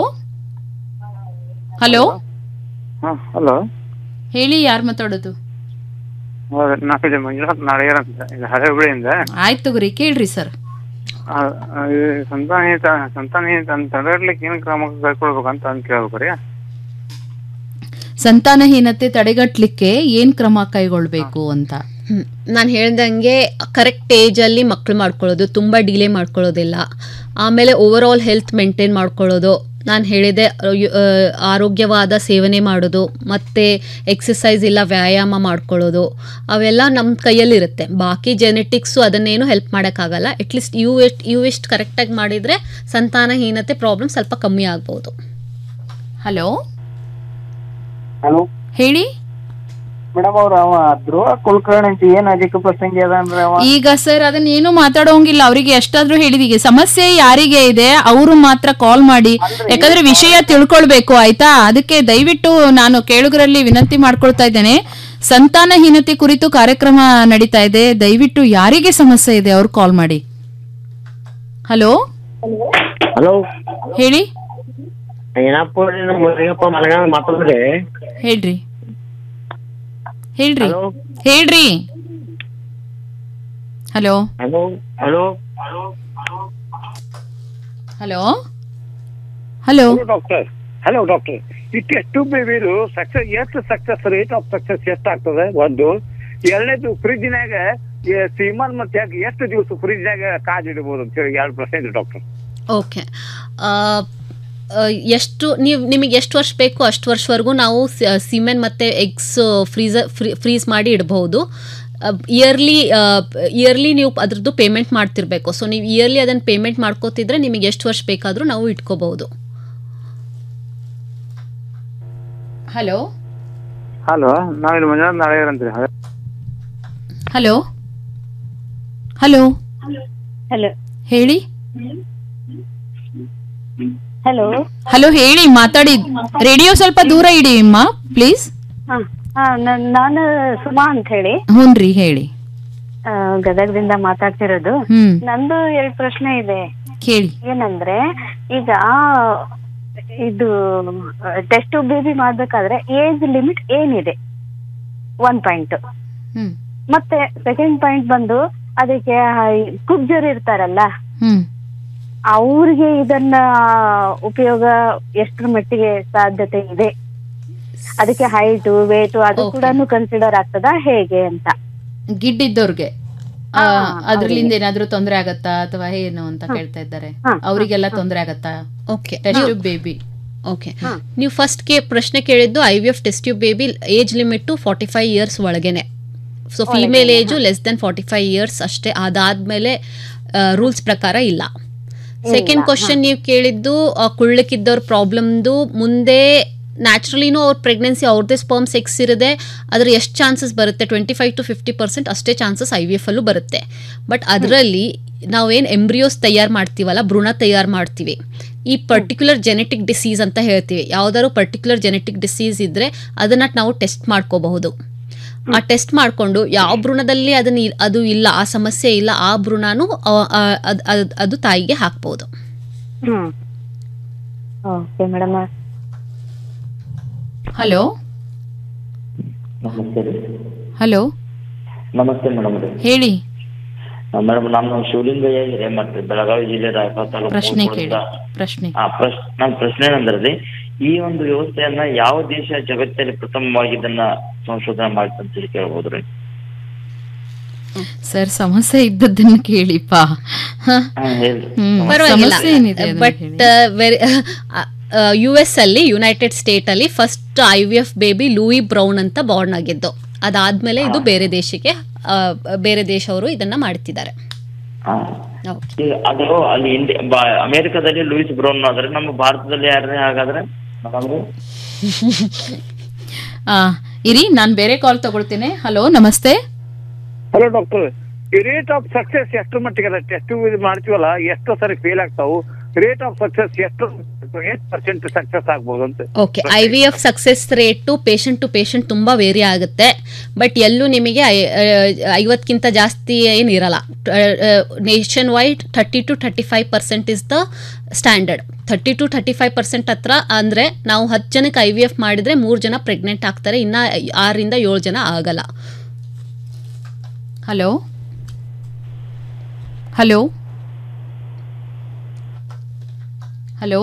ಹಲೋ ಹಾ ಹಲೋ ಹೇಳಿ ಯಾರು ಮಾತಾಡೋದು ನಾಲ್ಕು ಜನ ಮಂಜುನಾಥ್ ನಾಳೆಯರ್ ಅಂತ ಇದು ಹಳೆ ಹುಬ್ಳಿಯಿಂದ ಆಯ್ತು ತಗೋರಿ ಕೇಳ್ರಿ ಸರ್ ಆ, ಆ, ಇದು ಸಂತಾನಹೀತ ಸಂತಾನಹೀತ ಅಂತ ತಡೆಗಟ್ಲಿಕ್ಕೆ ಏನು ಕ್ರಮ ಕೈಗೊಳ್ಬೇಕಂತ ಅಂತ ಕೇಳ್ಬೇಕು ರೀ ಸಂತಾನಹೀನತೆ ತಡೆಗಟ್ಟಲಿಕ್ಕೆ ಏನ್ ಕ್ರಮ ಕೈಗೊಳ್ಬೇಕು ಅಂತ ನಾನು ಹೇಳ್ದಂಗೆ ಕರೆಕ್ಟ್ ಏಜಲ್ಲಿ ಮಕ್ಕಳು ಮಾಡ್ಕೊಳ್ಳೋದು ತುಂಬ ಡಿಲೇ ಮಾಡ್ಕೊಳ್ಳೋದಿಲ್ಲ ಆಮೇಲೆ ಓವರ್ ಆಲ್ ಹೆಲ್ತ್ ಮೇಂಟೈನ್ ಮಾಡ್ಕೊಳ್ಳೋದು ನಾನು ಹೇಳಿದೆ ಅಯ್ಯೋ, ಆ, ಆರೋಗ್ಯವಾದ ಸೇವನೆ ಮಾಡೋದು ಮತ್ತು ಎಕ್ಸಸೈಸ್ ಇಲ್ಲ ವ್ಯಾಯಾಮ ಮಾಡ್ಕೊಳ್ಳೋದು ಅವೆಲ್ಲ ನಮ್ಮ ಕೈಯಲ್ಲಿರುತ್ತೆ ಬಾಕಿ ಜೆನೆಟಿಕ್ಸು ಅದನ್ನೇನು ಹೆಲ್ಪ್ ಮಾಡೋಕ್ಕಾಗಲ್ಲ ಅಟ್ಲೀಸ್ಟ್ ಇವು ಎಷ್ಟು ಇವು ಎಷ್ಟು ಕರೆಕ್ಟಾಗಿ ಮಾಡಿದರೆ ಸಂತಾನಹೀನತೆ ಪ್ರಾಬ್ಲಮ್ ಸ್ವಲ್ಪ ಕಮ್ಮಿ ಆಗ್ಬೋದು ಹಲೋ ಹಲೋ ಹೇಳಿ ಮೇಡಮ್ ಅವ್ರ ಅವ ಧ್ರುವ ಕುಲಕರ್ಣಿ ಅಂತ ಏನ್ ಅಧಿಕ ಪ್ರಸಂಗಿ ಅದ ಅಂದ್ರೆ ಅವ ಈಗ ಸರ್ ಅದನ್ನ ಏನು ಮಾತಾಡೋಂಗಿಲ್ಲ ಅವರಿಗೆ ಎಷ್ಟಾದ್ರೂ ಹೇಳಿದೀಗ ಸಮಸ್ಯೆ ಯಾರಿಗೆ ಇದೆ ಅವರು ಮಾತ್ರ ಕಾಲ್ ಮಾಡಿ ಯಾಕಂದ್ರೆ ವಿಷಯ ತಿಳ್ಕೊಳ್ಬೇಕು ಆಯ್ತಾ ಅದಕ್ಕೆ ದಯವಿಟ್ಟು ನಾನು ಕೇಳುಗರಲ್ಲಿ ವಿನಂತಿ ಮಾಡ್ಕೊಳ್ತಾ ಇದ್ದೇನೆ ಸಂತಾನಹೀನತೆ ಕುರಿತು ಕಾರ್ಯಕ್ರಮ ನಡೀತಾ ಇದೆ ದಯವಿಟ್ಟು ಯಾರಿಗೆ ಸಮಸ್ಯೆ ಇದೆ ಅವ್ರು ಕಾಲ್ ಮಾಡಿ ಹಲೋ ಹಲೋ ಹೇಳಿ ಏನಪ್ಪ ನಮ್ಮ ಮುರಿಯಪ್ಪ ಮಲಗಾನ ಮಾತಾಡ್ರಿ ಹೇಳ್ರಿ ಹೇಳ್ರಿ ಹೇಳ್ರಿ hello hello hello hello hello doctor hello doctor ಈ ಟೆಸ್ಟ್ ಬೇಬಿದು ಸಕ್ಸಸ್ ಎಷ್ಟು ಸಕ್ಸಸ್ ರೇಟ್ ಆಫ್ ಸಕ್ಸಸ್ ಎಷ್ಟು ಆಗ್ತದೆ ಒಂದು ಎರಡನೇದು ಫ್ರಿಜ್ನಾಗ ಸೀಮನ್ ಮತ್ತೆ ಎಷ್ಟು ದಿವಸ ಫ್ರಿಜ್ನಾಗ ಕಾಜ್ ಇಡಬಹುದು ಅಂತ ಹೇಳಿ ಎರಡು ಪ್ರಶ್ನೆ ಇದೆ ಡಾಕ್ಟರ್ ಓಕೆ ಎಷ್ಟು ನೀವು ನಿಮಗೆ ಎಷ್ಟು ವರ್ಷ ಬೇಕು ಅಷ್ಟು ವರ್ಷವರೆಗೂ ನಾವು ಸಿಮೆನ್ ಮತ್ತು ಎಗ್ಸ್ ಫ್ರೀಸರ್ ಫ್ರೀ ಫ್ರೀಸ್ ಮಾಡಿ ಇಡಬಹುದು ಇಯರ್ಲಿ ಇಯರ್ಲಿ ನೀವು ಅದ್ರದ್ದು ಪೇಮೆಂಟ್ ಮಾಡ್ತಿರ್ಬೇಕು ಸೊ ನೀವು ಇಯರ್ಲಿ ಅದನ್ನು ಪೇಮೆಂಟ್ ಮಾಡ್ಕೋತಿದ್ರೆ ನಿಮಗೆ ಎಷ್ಟು ವರ್ಷ ಬೇಕಾದರೂ ನಾವು ಇಟ್ಕೋಬಹುದು ಹಲೋ ಹಲೋ ನಾವಿಲ್ಲಿ ಮಂಜುನಾಥ್ ನಾಳೆಯರ್ ಅಂತೀರಿ ಹಲೋ ಹಲೋ ಹಲೋ ಹೇಳಿ ಹಲೋ ಹಲೋ ಹೇಳಿ ಮಾತಾಡಿ ರೇಡಿಯೋ ಸ್ವಲ್ಪ ದೂರ ಇಡಿ ಅಮ್ಮ ಪ್ಲೀಸ್ ನಾನು ಸುಮಾ ಅಂತ ಹೇಳಿ ಹ್ಞೂನ್ರಿ ಹೇಳಿ ಆ, ಗದಗದಿಂದ ಮಾತಾಡ್ತಿರೋದು ಹ್ಮ್. ನಂದು ಎರಡು ಪ್ರಶ್ನೆ ಇದೆ ಕೇಳಿ ಏನಂದ್ರೆ ಈಗ ಇದು ಟೆಸ್ಟ್ ಬೇಬಿ ಮಾಡ್ಬೇಕಾದ್ರೆ ಏಜ್ ಲಿಮಿಟ್ ಏನಿದೆ ಒನ್ ಪಾಯಿಂಟ್ ಹ್ಮ್ ಮತ್ತೆ ಸೆಕೆಂಡ್ ಪಾಯಿಂಟ್ ಬಂದು ಅದಕ್ಕೆ ಕುಬ್ಜರು ಇರ್ತಾರಲ್ಲ ಹ್ಮ್ ಅವ್ರಿಗೆ ಇದನ್ನ ಉಪಯೋಗ ಎಷ್ಟರ ಮಟ್ಟಿಗೆ ಸಾಧ್ಯತೆ ಇದೆ ಅದಕ್ಕೆ ಹೈಟ್ ವೇಟ್ ಅದು ಕೂಡ ಕನ್ಸಿಡರ್ ಆಗ್ತದಾ ಹೇಗೆ ಅಂತ ಗಿಡ್ಡಿದ್ದವ್ರಿಗೆ ಆ, ಅದ್ರಲಿಂದ ಏನಾದ್ರೂ ತೊಂದರೆ ಆಗತ್ತಾ ಅಥವಾ ಏನು ಅಂತ ಕೇಳ್ತಾ ಇದ್ದಾರೆ ಅವರಿಗೆಲ್ಲ ತೊಂದರೆ ಆಗತ್ತಾ ಓಕೆ ಟೆಸ್ಟ್ ಬೇಬಿ ಓಕೆ ನೀವು ಫಸ್ಟ್ ಕೆ ಪ್ರಶ್ನೆ ಕೇಳಿದ್ದು I V F test tube baby age limit forty five years ಒಳಗೇನೆ so female age less than forty five years ಅಷ್ಟೇ ಅದಾದ್ಮೇಲೆ ರೂಲ್ಸ್ ಪ್ರಕಾರ ಇಲ್ಲ ಸೆಕೆಂಡ್ ಕ್ವಶನ್ ನೀವು ಕೇಳಿದ್ದು ಆ, ಕುಳ್ಳಕ್ಕಿದ್ದವ್ರ ಪ್ರಾಬ್ಲಮ್ದು ಮುಂದೆ ನ್ಯಾಚುರಲಿನೂ ಅವ್ರ ಪ್ರೆಗ್ನೆನ್ಸಿ ಅವ್ರದ್ದೇ ಸ್ಪರ್ಮ್ ಸೆಕ್ಸ್ ಇರದೆ ಅದ್ರ ಎಷ್ಟು ಚಾನ್ಸಸ್ ಬರುತ್ತೆ twenty five to fifty percent ಅಷ್ಟೇ ಚಾನ್ಸಸ್ ಐ ವಿ ಎಫ್ ಅಲ್ಲೂ ಬರುತ್ತೆ ಬಟ್ ಅದರಲ್ಲಿ ನಾವೇನು ಎಂಬ್ರಿಯೋಸ್ ತಯಾರು ಮಾಡ್ತೀವಲ್ಲ ಭ್ರೂಣ ತಯಾರು ಮಾಡ್ತೀವಿ ಈ ಪರ್ಟಿಕ್ಯುಲರ್ ಜೆನೆಟಿಕ್ ಡಿಸೀಸ್ ಅಂತ ಹೇಳ್ತೀವಿ ಯಾವ್ದಾದ್ರು ಪರ್ಟಿಕ್ಯುಲರ್ ಜೆನೆಟಿಕ್ ಡಿಸೀಸ್ ಇದ್ರೆ ಅದನ್ನ ನಾವು ಟೆಸ್ಟ್ ಮಾಡ್ಕೋಬಹುದು ಆ ಟೆಸ್ಟ್ ಮಾಡಿಕೊಂಡು ಯಾವ ಭ್ರೂಣದಲ್ಲಿ ಅದನ್ನ ಇ- ಅದು ಇಲ್ಲ ಆ ಸಮಸ್ಯೆ ಇಲ್ಲ ಆ ಭ್ರೂಣನು ಅ- ಅ- ಅದ್- ಅದ್- ಅದು ತಾಯಿಗೆ ಹಾಕ್ಬೋದು ಹ್ಮ್ ಓಕೆ ಮೇಡಮ್ ಹಲೋ ನಮಸ್ತೆ ರೀ ಹಲೋ ನಮಸ್ತೆ ಮೇಡಮ್ ರೀ ಹೇಳಿ ಮೇಡಮ್ ನಾನು ಶಿವಲಿಂಗಯ್ಯ ಹಿರೇಮಠ ಬೆಳಗಾವಿ ಜಿಲ್ಲೆ ರಾಯಬಾಗ ತಾಲೂಕು ಪ್ರಶ್ನೆ ಕೇಳಿ ಮೂಡಲದ- ಪ್ರಶ್ನೆ ಆ ಪ್ರಶ್ ನನ್ನ ಪ್ರಶ್ನೆ ಏನಂದ್ರೆ ರೀ ಈ ಒಂದು ವ್ಯವಸ್ಥೆಯನ್ನ ಯಾವ ದೇಶ ಜಗತ್ತಲ್ಲಿ ಪ್ರಥಮವಾಗಿ ಇದನ್ನ ಸಂಶೋಧನೆ ಮಾಡಿತು ಅಂತ ಹೇಳಿ ಕೇಳ್ಬೋದು ರೀ ಸರ್ ಸಮಸ್ಯೆ ಇದ್ದದ್ದನ್ನ ಕೇಳಿಪ್ಪ ಹ? ಹ್ಮ್, ಪರವಾಗಿಲ್ಲ ಸಮಸ್ಯೆ ಏನಿದೆ ಅದನ್ನ ಬಟ್ ವೆರಿ ಯು ಎಸ್ ಅಲ್ಲಿ ಯುನೈಟೆಡ್ ಸ್ಟೇಟ್ ಅಲ್ಲಿ first I V F baby Louise Brown ಅಂತ ಬಾರ್ನ್ ಆಗಿದ್ದು ಅದಾದ್ಮೇಲೆ ಇದು ಬೇರೆ ದೇಶಕ್ಕೆ ಆ, ಬೇರೆ ದೇಶವರು ಇದನ್ನ ಮಾಡ್ತಿದ್ದಾರೆ ಹಾ. ಈ ಅದು ಅಲ್ಲಿ ಇಂಡಿ ಬಾ- ಅಮೆರಿಕದಲ್ಲಿ ಲೂಯಿಸ್ ಬ್ರೌನ್ ಆದ್ರೆ ನಮ್ಮ ಭಾರತದಲ್ಲಿ ಯಾರೇ ಹಾಗಾದ್ರೆ ಮೇಡಮ್ ರೀ ಆ, ಇರಿ ನಾನು ಬೇರೆ ಕಾಲ್ ತಗೊಳ್ತೇನೆ ಹಲೋ ನಮಸ್ತೆ ಹಲೋ ಡಾಕ್ಟರ್ ಈ ರೇಟ್ ಆಫ್ ಸಕ್ಸೆಸ್ ಎಷ್ಟು ಮಟ್ಟಿಗೆ ಅದ ಟೆಸ್ಟ್ ಇದು ಮಾಡ್ತೀವಲ್ಲ ಎಷ್ಟು ಸರಿ ಫೇಲ್ ಆಗ್ತಾವು ರೇಟ್ ಆಫ್ ಸಕ್ಸೆಸ್ ಎಷ್ಟು ಎಷ್ಟು ಪರ್ಸೆಂಟ್ ಸಕ್ಸೆಸ್ ಆಗ್ಬೋದು ಅಂತ okay I V F success rate patient to patient ತುಂಬ ವೇರಿ ಆಗುತ್ತೆ ಬಟ್ ಎಲ್ಲೂ ನಿಮಗೆ ಐ- ಆ, ಐವತ್ತಕ್ಕಿಂತ ಜಾಸ್ತಿ ಏನಿರಲ್ಲ nationwide thirty to thirty five percent is the standard thirty to thirty five percent ಹತ್ರ ಅಂದರೆ ನಾವು ಹತ್ತು ಜನಕ್ಕೆ ಐ ವಿ ಎಫ್ ಮಾಡಿದರೆ ಮೂರು ಜನ ಪ್ರೆಗ್ನೆಂಟ್ ಆಗ್ತಾರೆ ಇನ್ನು ಆರರಿಂದ ಏಳು ಜನ ಆಗಲ್ಲ hello hello hello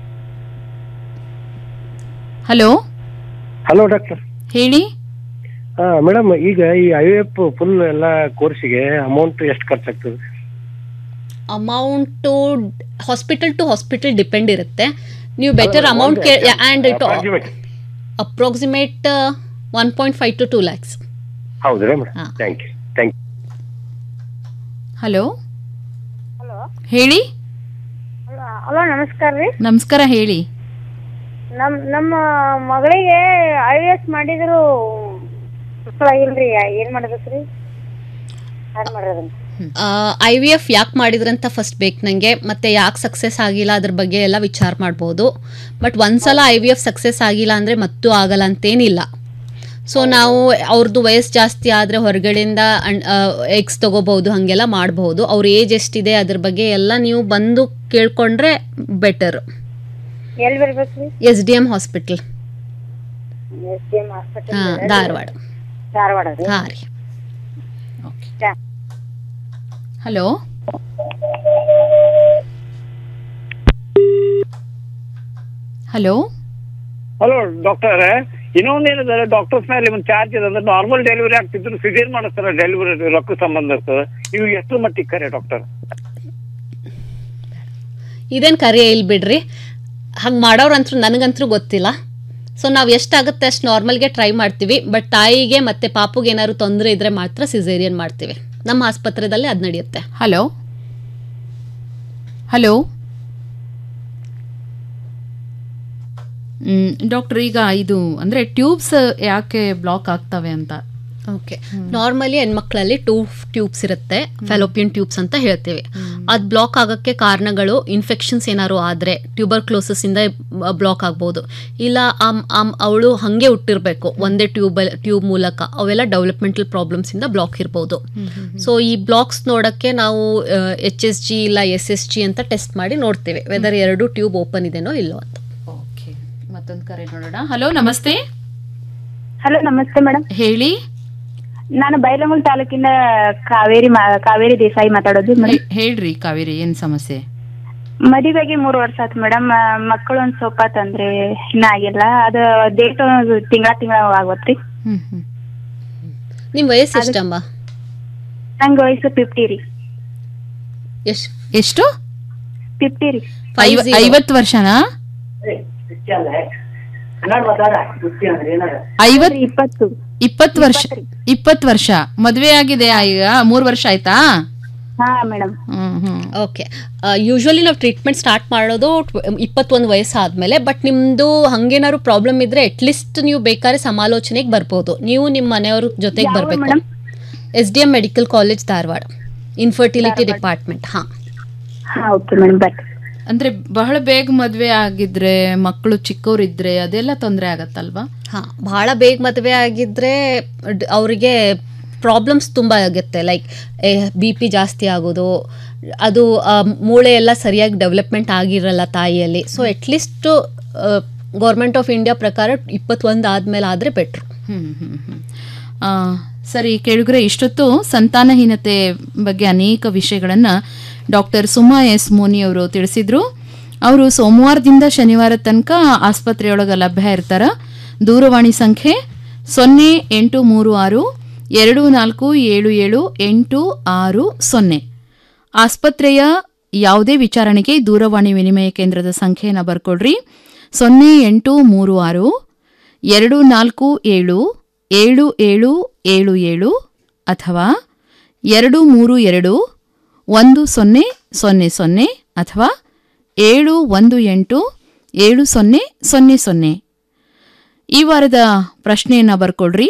hello hello doctor ಹೇಳಿ ಮೇಡಮ್ ಈಗ ಈ ಐ ಎಫ್ ಫುಲ್ ಎಲ್ಲ ಕೋರ್ಸಿಗೆ ಅಮೌಂಟ್ ಎಷ್ಟು ಖರ್ಚಾಗ್ತದೆ amount hospital to hospital depend ಇರುತ್ತೆ ನೀವು ಬೆಟರ್ ಅಲ್ಲ, ಅಮೌಂಟ್ ಒಂದು and it approximate. Approximate one point five to two lakhs ಹೌದ್ರಾ madam thank you thank you hello ಹೇಳಿ ಹಲೋ ನಮಸ್ಕಾರ ರೀ ನಮಸ್ಕಾರ ಹೇಳಿ ನಮ್ ನಮ್ಮ ಮಗಳಿಗೆ ಐ ಎಸ್ ಮಾಡಿದ್ರು ಮಕ್ಕಳ ಇಲ್ರಿ ಏನ್ ಮಾಡ್ಬೇಕ್ರಿ ಯಾರು ಮಾಡೋದನ್ನ ಐ ವಿ ಎಫ್ ಯಾಕೆ ಮಾಡಿದ್ರಂತ ಫಸ್ಟ್ ಬೇಕು ನನಗೆ ಮತ್ತೆ ಯಾಕೆ ಸಕ್ಸಸ್ ಆಗಿಲ್ಲ ಅದ್ರ ಬಗ್ಗೆ ಎಲ್ಲ ವಿಚಾರ ಮಾಡ್ಬೋದು ಬಟ್ ಒಂದ್ಸಲ ಐ ವಿ ಎಫ್ ಸಕ್ಸಸ್ ಆಗಿಲ್ಲ ಅಂದರೆ ಮತ್ತೂ ಆಗಲ್ಲ ಅಂತೇನಿಲ್ಲ ಸೊ ನಾವು ಅವ್ರದ್ದು ವಯಸ್ಸು ಜಾಸ್ತಿ ಆದರೆ ಹೊರಗಡೆಯಿಂದ ಎಗ್ಸ್ ತಗೋಬಹುದು ಹಾಗೆಲ್ಲ ಮಾಡಬಹುದು ಅವ್ರ ಏಜ್ ಎಷ್ಟಿದೆ ಅದ್ರ ಬಗ್ಗೆ ಎಲ್ಲ ನೀವು ಬಂದು ಕೇಳ್ಕೊಂಡ್ರೆ ಬೆಟರ್ ಎಲ್ಲಿ ಬರ್ಬೇಕ್ರಿ S D M hospital S D M hospital ಹಾಂ ಧಾರವಾಡ ಧಾರವಾಡ ರೀ ಹಾಂ ರೀ ಹಲೋ ಹಲೋ ಹಲೋ ಡಾಕ್ಟರ್ ಇನ್ನೊಂದೇನಿದೆ ಡಾಕ್ಟರ್ಸ್ ಮೇಲೆ ಒಂದು ಚಾರ್ಜ್ ಇದೆ ಅಂದ್ರೆ ನಾರ್ಮಲ್ ಡೆಲಿವರಿ ಆಗ್ತಿದ್ರು ಸಿಜೇರ್ ಮಾಡಿಸ್ತಾರೆ ಡೆಲಿವರಿ ರೊಕ್ಕ ಸಂಬಂಧ ಇರ್ತದೆ ಇವು ಎಷ್ಟು ಮಟ್ಟಿಗೆ ಕರೆ ಡಾಕ್ಟರ್ ಇದೇನು ಕರೆ ಇಲ್ಲ ಬಿಡ್ರಿ ಹಂಗೆ ಮಾಡೋರಂತೂ ನನಗಂತೂ ಗೊತ್ತಿಲ್ಲ ಸೊ ನಾವು ಎಷ್ಟಾಗುತ್ತೆ ಅಷ್ಟು ನಾರ್ಮಲ್ಗೆ ಟ್ರೈ ಮಾಡ್ತೀವಿ ಬಟ್ ತಾಯಿಗೆ ಮತ್ತೆ ಪಾಪುಗೆ ಏನಾದ್ರು ತೊಂದರೆ ಇದ್ರೆ ಮಾತ್ರ ಸಿಸೇರಿಯನ್ ಮಾಡ್ತೀವಿ ನಮ್ಮ ಆಸ್ಪತ್ರೆದಲ್ಲಿ ಅದು ನಡೆಯುತ್ತೆ ಹಲೋ ಹಲೋ ಡಾಕ್ಟರ್ ಈಗ ಇದು ಅಂದ್ರೆ ಟ್ಯೂಬ್ಸ್ ಯಾಕೆ ಬ್ಲಾಕ್ ಆಗ್ತವೆ ಅಂತ ಓಕೆ ನಾರ್ಮಲಿ ಹೆಣ್ಮಕ್ಳಲ್ಲಿ ಟೂ ಟ್ಯೂಬ್ಸ್ ಇರುತ್ತೆ ಫೆಲೋಪಿಯನ್ ಟ್ಯೂಬ್ಸ್ ಅಂತ ಹೇಳ್ತೀವಿ ಅದು ಬ್ಲಾಕ್ ಆಗಕ್ಕೆ ಕಾರಣಗಳು ಇನ್ಫೆಕ್ಷನ್ಸ್ ಏನಾದ್ರು ಆದರೆ ಟ್ಯೂಬರ್ ಕ್ಲೋಸಸ್ ಇಂದ ಬ್ಲಾಕ್ ಆಗ್ಬೋದು ಇಲ್ಲ ಅವಳು ಹಂಗೆ ಹುಟ್ಟಿರ್ಬೇಕು ಒಂದೇ ಟ್ಯೂಬ್ ಟ್ಯೂಬ್ ಮೂಲಕ ಅವೆಲ್ಲ ಡೆವಲಪ್ಮೆಂಟಲ್ ಪ್ರಾಬ್ಲಮ್ಸ್ ಇಂದ ಬ್ಲಾಕ್ ಇರ್ಬೋದು ಸೊ ಈ ಬ್ಲಾಕ್ಸ್ ನೋಡಕ್ಕೆ ನಾವು ಎಚ್ ಎಸ್ ಜಿ ಇಲ್ಲ ಎಸ್ ಎಸ್ ಜಿ ಅಂತ ಟೆಸ್ಟ್ ಮಾಡಿ ನೋಡ್ತೇವೆ ವೆದರ್ ಎರಡು ಟ್ಯೂಬ್ ಓಪನ್ ಇದೆನೋ ಇಲ್ಲೋ ಅಂತ ಓಕೆ ಮತ್ತೊಂದು ಕರೆ ನೋಡೋಣ ಹಲೋ ನಮಸ್ತೆ ಹಲೋ ನಮಸ್ತೆ ಮೇಡಮ್ ಹೇಳಿ ನಾನು ಬೈಲಹೊಂಗಲ ತಾಲೂಕಿನ ಕಾವೇರಿ ಮಾ- ಕಾವೇರಿ ದೇಸಾಯಿ ಮಾತಾಡೋದು ಮೇಡಮ್ ಹೇಳ್ರಿ ಕಾವೇರಿ ಏನ್ ಸಮಸ್ಯೆ ಮದುವೆಗೆ ಮೂರು ವರ್ಷ ಆಯ್ತು ಮೇಡಮ್ ಮಕ್ಕಳು ಒಂದ್ ಸ್ವಲ್ಪ ತೊಂದ್ರೆ ಇನ್ನ ಆಗಿಲ್ಲ ಅದು ಡೇಟ್ ತಿಂಗಳ ತಿಂಗಳ ಆಗತ್ರಿ ಹ್ಮ್ ಹ್ಮ್ ನಿಮ್ಮ ವಯಸ್ಸು ಎಷ್ಟಮ್ಮ ನಂಗೆ ವಯಸ್ಸು ಫಿಫ್ಟಿ ರೀ ಎಷ್ಟು ಎಷ್ಟು ಫಿಫ್ಟಿ ರೀ ಐವ- ಐವತ್ತು ವರ್ಷನಾ ಐವತ್ ಇಪ್ಪತ್ತು ಇಪ್ಪತ್ತು ವರ್ಷ ಇಪ್ಪತ್ತು ವರ್ಷ ಮದ್ವೆ ಆಗಿದೆ ಈಗ ಮೂರ್ ವರ್ಷ ಆಯ್ತಾ ಹಾ madam hmm hmm okay usually ನಾವು ಟ್ರೀಟ್ಮೆಂಟ್ ಸ್ಟಾರ್ಟ್ ಮಾಡೋದು ಇಪ್ಪತ್ತೊಂದು ವಯಸ್ಸಾದ್ಮೇಲೆ ಬಟ್ ನಿಮ್ದು ಹಂಗೇನಾದ್ರು ಪ್ರಾಬ್ಲಮ್ ಇದ್ರೆ ಅಟ್ಲೀಸ್ಟ್ ನೀವು ಬೇಕಾದ್ರೆ ಸಮಾಲೋಚನೆಗೆ ಬರ್ಬೋದು ನೀವು ನಿಮ್ಮ ಮನೆಯವ್ರ ಜೊತೆಗೆ ಯಾವ ಬರಬೇಕು madam? S D M medical college Dharwad infertility department ಹಾಂ ಹಾ ಓಕೆ ಮೇಡಮ್ ಬಟ್ ಅಂದ್ರೆ ಬಹಳ ಬೇಗ ಮದ್ವೆ ಆಗಿದ್ರೆ ಮಕ್ಕಳು ಚಿಕ್ಕವರಿದ್ರೆ ಅದೆಲ್ಲ ತೊಂದರೆ ಆಗತ್ತಲ್ವಾ ಹಾಂ ಭಾಳ ಬೇಗ ಮದುವೆ ಆಗಿದ್ರೆ ಡ್- ಅವರಿಗೆ ಪ್ರಾಬ್ಲಮ್ಸ್ ತುಂಬ ಆಗುತ್ತೆ ಲೈಕ್ ಬಿ ಪಿ ಜಾಸ್ತಿ ಆಗೋದು ಅದು ಆ, ಮೂಳೆ ಎಲ್ಲ ಸರಿಯಾಗಿ ಡೆವಲಪ್ಮೆಂಟ್ ಆಗಿರಲ್ಲ ತಾಯಿಯಲ್ಲಿ so at least government of India ಪ್ರಕಾರ ಇಪ್ಪತ್ತೊಂದು ಆದಮೇಲೆ ಆದರೆ ಬೆಟ್ರು ಹ್ಮ್ ಹ್ಮ್ ಹ್ಮ್ ಆ, ಸರಿ ಕೇಳಿದ್ರೆ ಇಷ್ಟೊತ್ತು ಸಂತಾನಹೀನತೆ ಬಗ್ಗೆ ಅನೇಕ ವಿಷಯಗಳನ್ನ ಡಾಕ್ಟರ್ ಸುಮಾ ಎಸ್ ಮೋನಿ ಅವರು ತಿಳಿಸಿದ್ರು ಅವರು ಸೋಮವಾರದಿಂದ ಶನಿವಾರ ತನಕ ಆಸ್ಪತ್ರೆಯೊಳಗೆ ಲಭ್ಯ ಇರ್ತಾರ ದೂರವಾಣಿ ಸಂಖ್ಯೆ ಸೊನ್ನೆ ಎಂಟು ಮೂರು ಆರು ಎರಡು ನಾಲ್ಕು ಏಳು ಏಳು ಎಂಟು ಆರು ಸೊನ್ನೆ ಆಸ್ಪತ್ರೆಯ ಯಾವುದೇ ವಿಚಾರಣೆಗೆ ದೂರವಾಣಿ ವಿನಿಮಯ ಕೇಂದ್ರದ ಸಂಖ್ಯೆಯನ್ನು ಬರ್ಕೊಡ್ರಿ ಸೊನ್ನೆ ಎಂಟು ಮೂರು ಆರು ಎರಡು ನಾಲ್ಕು ಏಳು ಏಳು ಏಳು ಏಳು ಏಳು ಅಥವಾ ಎರಡು ಮೂರು ಎರಡು ಒಂದು ಸೊನ್ನೆ ಸೊನ್ನೆ ಸೊನ್ನೆ ಅಥವಾ ಏಳು ಒಂದು ಎಂಟು ಏಳು ಸೊನ್ನೆ ಸೊನ್ನೆ ಸೊನ್ನೆ ಈ ವಾರದ ಪ್ರಶ್ನೆಯನ್ನು ಬರ್ಕೊಡ್ರಿ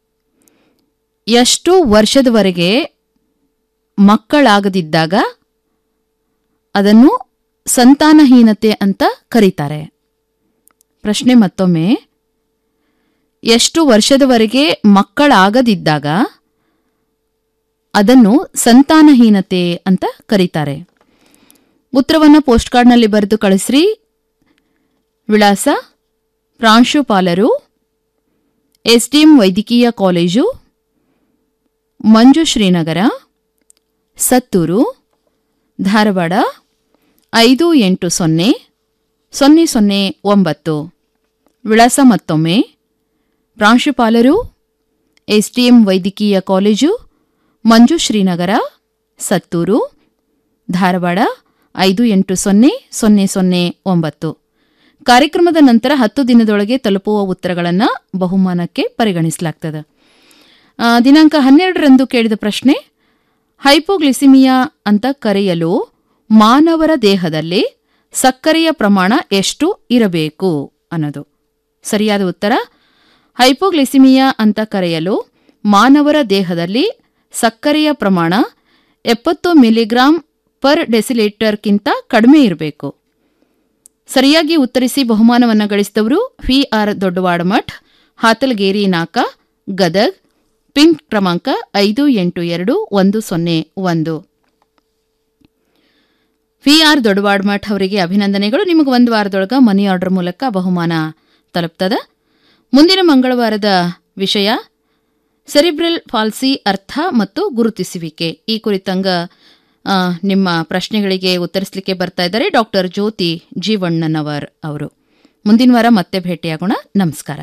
ಎಷ್ಟು ವರ್ಷದವರೆಗೆ ಮಕ್ಕಳಾಗದಿದ್ದಾಗ ಅದನ್ನು ಸಂತಾನಹೀನತೆ ಅಂತ ಕರೀತಾರೆ ಪ್ರಶ್ನೆ ಮತ್ತೊಮ್ಮೆ ಎಷ್ಟು ವರ್ಷದವರೆಗೆ ಮಕ್ಕಳಾಗದಿದ್ದಾಗ ಅದನ್ನು ಸಂತಾನಹೀನತೆ ಅಂತ ಕರೀತಾರೆ ಉತ್ತರವನ್ನು ಪೋಸ್ಟ್ ಕಾರ್ಡ್ನಲ್ಲಿ ಬರೆದು ಕಳಿಸ್ರಿ ವಿಳಾಸ ಪ್ರಾಂಶುಪಾಲರು ಎಸ್ಡಿಎಂ ವೈದ್ಯಕೀಯ ಕಾಲೇಜು ಮಂಜು ಶ್ರೀನಗರ ಸತ್ತೂರು ಧಾರವಾಡ ಐದು ಎಂಟು ಸೊನ್ನೆ ಸೊನ್ನೆ ಸೊನ್ನೆ ಒಂಬತ್ತು ವಿಳಾಸ ಮತ್ತೊಮ್ಮೆ ಪ್ರಾಂಶುಪಾಲರು ಎಸ್ಡಿಎಂ ವೈದ್ಯಕೀಯ ಕಾಲೇಜು ಮಂಜು ಶ್ರೀನಗರ ಸತ್ತೂರು ಧಾರವಾಡ ಐದು ಎಂಟು ಸೊನ್ನೆ ಸೊನ್ನೆ ಸೊನ್ನೆ ಒಂಬತ್ತು ಕಾರ್ಯಕ್ರಮದ ನಂತರ ಹತ್ತು ದಿನದೊಳಗೆ ತಲುಪುವ ಉತ್ತರಗಳನ್ನು ಬಹುಮಾನಕ್ಕೆ ಪರಿಗಣಿಸಲಾಗ್ತದೆ ಆ, ದಿನಾಂಕ ಹನ್ನೆರಡರಂದು ಕೇಳಿದ ಪ್ರಶ್ನೆ ಹೈಪೋಗ್ಲಿಸಿಮಿಯಾ ಅಂತ ಕರೆಯಲು ಮಾನವರ ದೇಹದಲ್ಲಿ ಸಕ್ಕರೆಯ ಪ್ರಮಾಣ ಎಷ್ಟು ಇರಬೇಕು ಅನ್ನೋದು ಸರಿಯಾದ ಉತ್ತರ ಹೈಪೋಗ್ಲಿಸಿಮಿಯಾ ಅಂತ ಕರೆಯಲು ಮಾನವರ ದೇಹದಲ್ಲಿ ಸಕ್ಕರೆಯ ಪ್ರಮಾಣ ಎಪ್ಪತ್ತು ಮಿಲಿಗ್ರಾಂ ಪರ್ ಡೆಸಿಲೀಟರ್ಗಿಂತ ಕಡಿಮೆ ಇರಬೇಕು ಸರಿಯಾಗಿ ಉತ್ತರಿಸಿ ಬಹುಮಾನವನ್ನು ಗಳಿಸಿದವರು ವಿ ಆರ್ ದೊಡ್ಡವಾಡಮಠ್ ಹಾತಲಗೇರಿ ನಾಕ ಗದಗ್ ಪಿನ್ ಕ್ರಮಾಂಕ ಐದು ಎಂಟು ಎರಡು ಒಂದು ಸೊನ್ನೆ ಒಂದು ವಿ ಆರ್ ದೊಡ್ಡವಾಡ್ಮಠ್ ಅವರಿಗೆ ಅಭಿನಂದನೆಗಳು ನಿಮಗೆ ಒಂದು ವಾರದೊಳಗ ಮನಿ ಆರ್ಡರ್ ಮೂಲಕ ಬಹುಮಾನ ತಲುಪ್ತದ ಮುಂದಿನ ಮಂಗಳವಾರದ ವಿಷಯ ಸೆರಿಬ್ರಲ್ ಪಾಲ್ಸಿ ಅರ್ಥ ಮತ್ತು ಗುರುತಿಸುವಿಕೆ ಈ ಕುರಿತಂಗ ಆ, ನಿಮ್ಮ ಪ್ರಶ್ನೆಗಳಿಗೆ ಉತ್ತರಿಸಲಿಕ್ಕೆ ಬರ್ತಾ ಇದ್ದಾರೆ ಡಾಕ್ಟರ್ ಜ್ಯೋತಿ ಜೀವಣ್ಣನವರ್ ಅವರು ಮುಂದಿನ ವಾರ ಮತ್ತೆ ಭೇಟಿಯಾಗೋಣ ನಮಸ್ಕಾರ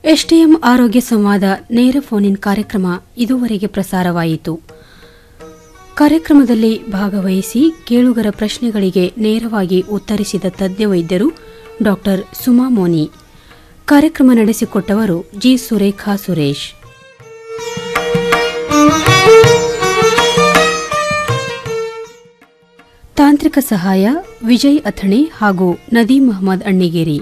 ಎಸ್ಟಿಎಂ ಆರೋಗ್ಯ ಸಂವಾದ ನೇರ ಫೋನ್ ಇನ್ ಕಾರ್ಯಕ್ರಮ ಇದುವರೆಗೆ ಪ್ರಸಾರವಾಯಿತು ಕಾರ್ಯಕ್ರಮದಲ್ಲಿ ಭಾಗವಹಿಸಿ ಕೇಳುಗರ ಪ್ರಶ್ನೆಗಳಿಗೆ ನೇರವಾಗಿ ಉತ್ತರಿಸಿದ ತಜ್ಞ ವೈದ್ಯರು ಡಾಕ್ಟರ್ ಸುಮಾ ಮೋನಿ ಕಾರ್ಯಕ್ರಮ ನಡೆಸಿಕೊಟ್ಟವರು ಜಿ ಸುರೇಖಾ ಸುರೇಶ್ ತಾಂತ್ರಿಕ ಸಹಾಯ ವಿಜಯ್ ಅಥಣಿ ಹಾಗೂ ನದೀಂ ಮಹಮ್ಮದ್ ಅಣ್ಣಿಗೇರಿ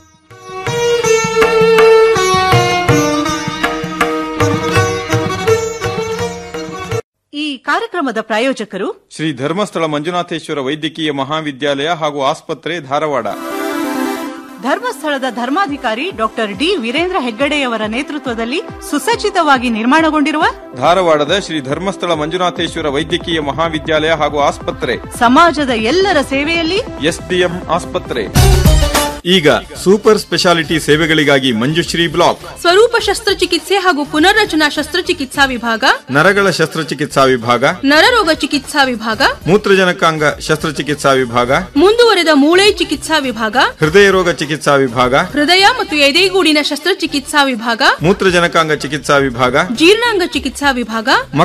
ಈ ಕಾರ್ಯಕ್ರಮದ ಪ್ರಾಯೋಜಕರು ಶ್ರೀ ಧರ್ಮಸ್ಥಳ ಮಂಜುನಾಥೇಶ್ವರ ವೈದ್ಯಕೀಯ ಮಹಾವಿದ್ಯಾಲಯ ಹಾಗೂ ಆಸ್ಪತ್ರೆ ಧಾರವಾಡ ಧರ್ಮಸ್ಥಳದ ಧರ್ಮಾಧಿಕಾರಿ ಡಾಕ್ಟರ್ ಡಿ ವೀರೇಂದ್ರ ಹೆಗ್ಗಡೆಯವರ ನೇತೃತ್ವದಲ್ಲಿ ಸುಸಜ್ಜಿತವಾಗಿ ನಿರ್ಮಾಣಗೊಂಡಿರುವ ಧಾರವಾಡದ ಶ್ರೀ ಧರ್ಮಸ್ಥಳ ಮಂಜುನಾಥೇಶ್ವರ ವೈದ್ಯಕೀಯ ಮಹಾವಿದ್ಯಾಲಯ ಹಾಗೂ ಆಸ್ಪತ್ರೆ ಸಮಾಜದ ಎಲ್ಲರ ಸೇವೆಯಲ್ಲಿ ಎಸ್ಡಿಎಂ ಆಸ್ಪತ್ರೆ ಈಗ ಸೂಪರ್ ಸ್ಪೆಷಾಲಿಟಿ ಸೇವೆಗಳಿಗಾಗಿ ಮಂಜುಶ್ರೀ ಬ್ಲಾಕ್ ಸ್ವರೂಪ ಶಸ್ತ್ರಚಿಕಿತ್ಸೆ ಹಾಗೂ ಪುನರ್ರಚನಾ ಶಸ್ತ್ರಚಿಕಿತ್ಸಾ ವಿಭಾಗ ನರಗಳ ಶಸ್ತ್ರಚಿಕಿತ್ಸಾ ವಿಭಾಗ ನರರೋಗ ಚಿಕಿತ್ಸಾ ವಿಭಾಗ ಮೂತ್ರಜನಕಾಂಗ ಶಸ್ತ್ರಚಿಕಿತ್ಸಾ ವಿಭಾಗ ಮುಂದುವರೆದ ಮೂಳೆ ಚಿಕಿತ್ಸಾ ವಿಭಾಗ ಹೃದಯ ರೋಗ ಚಿಕಿತ್ಸಾ ವಿಭಾಗ ಹೃದಯ ಮತ್ತು ಎದೆಗೂಡಿನ ಶಸ್ತ್ರಚಿಕಿತ್ಸಾ ವಿಭಾಗ ಮೂತ್ರಜನಕಾಂಗ ಚಿಕಿತ್ಸಾ ವಿಭಾಗ ಜೀರ್ಣಾಂಗ ಚಿಕಿತ್ಸಾ ವಿಭಾಗ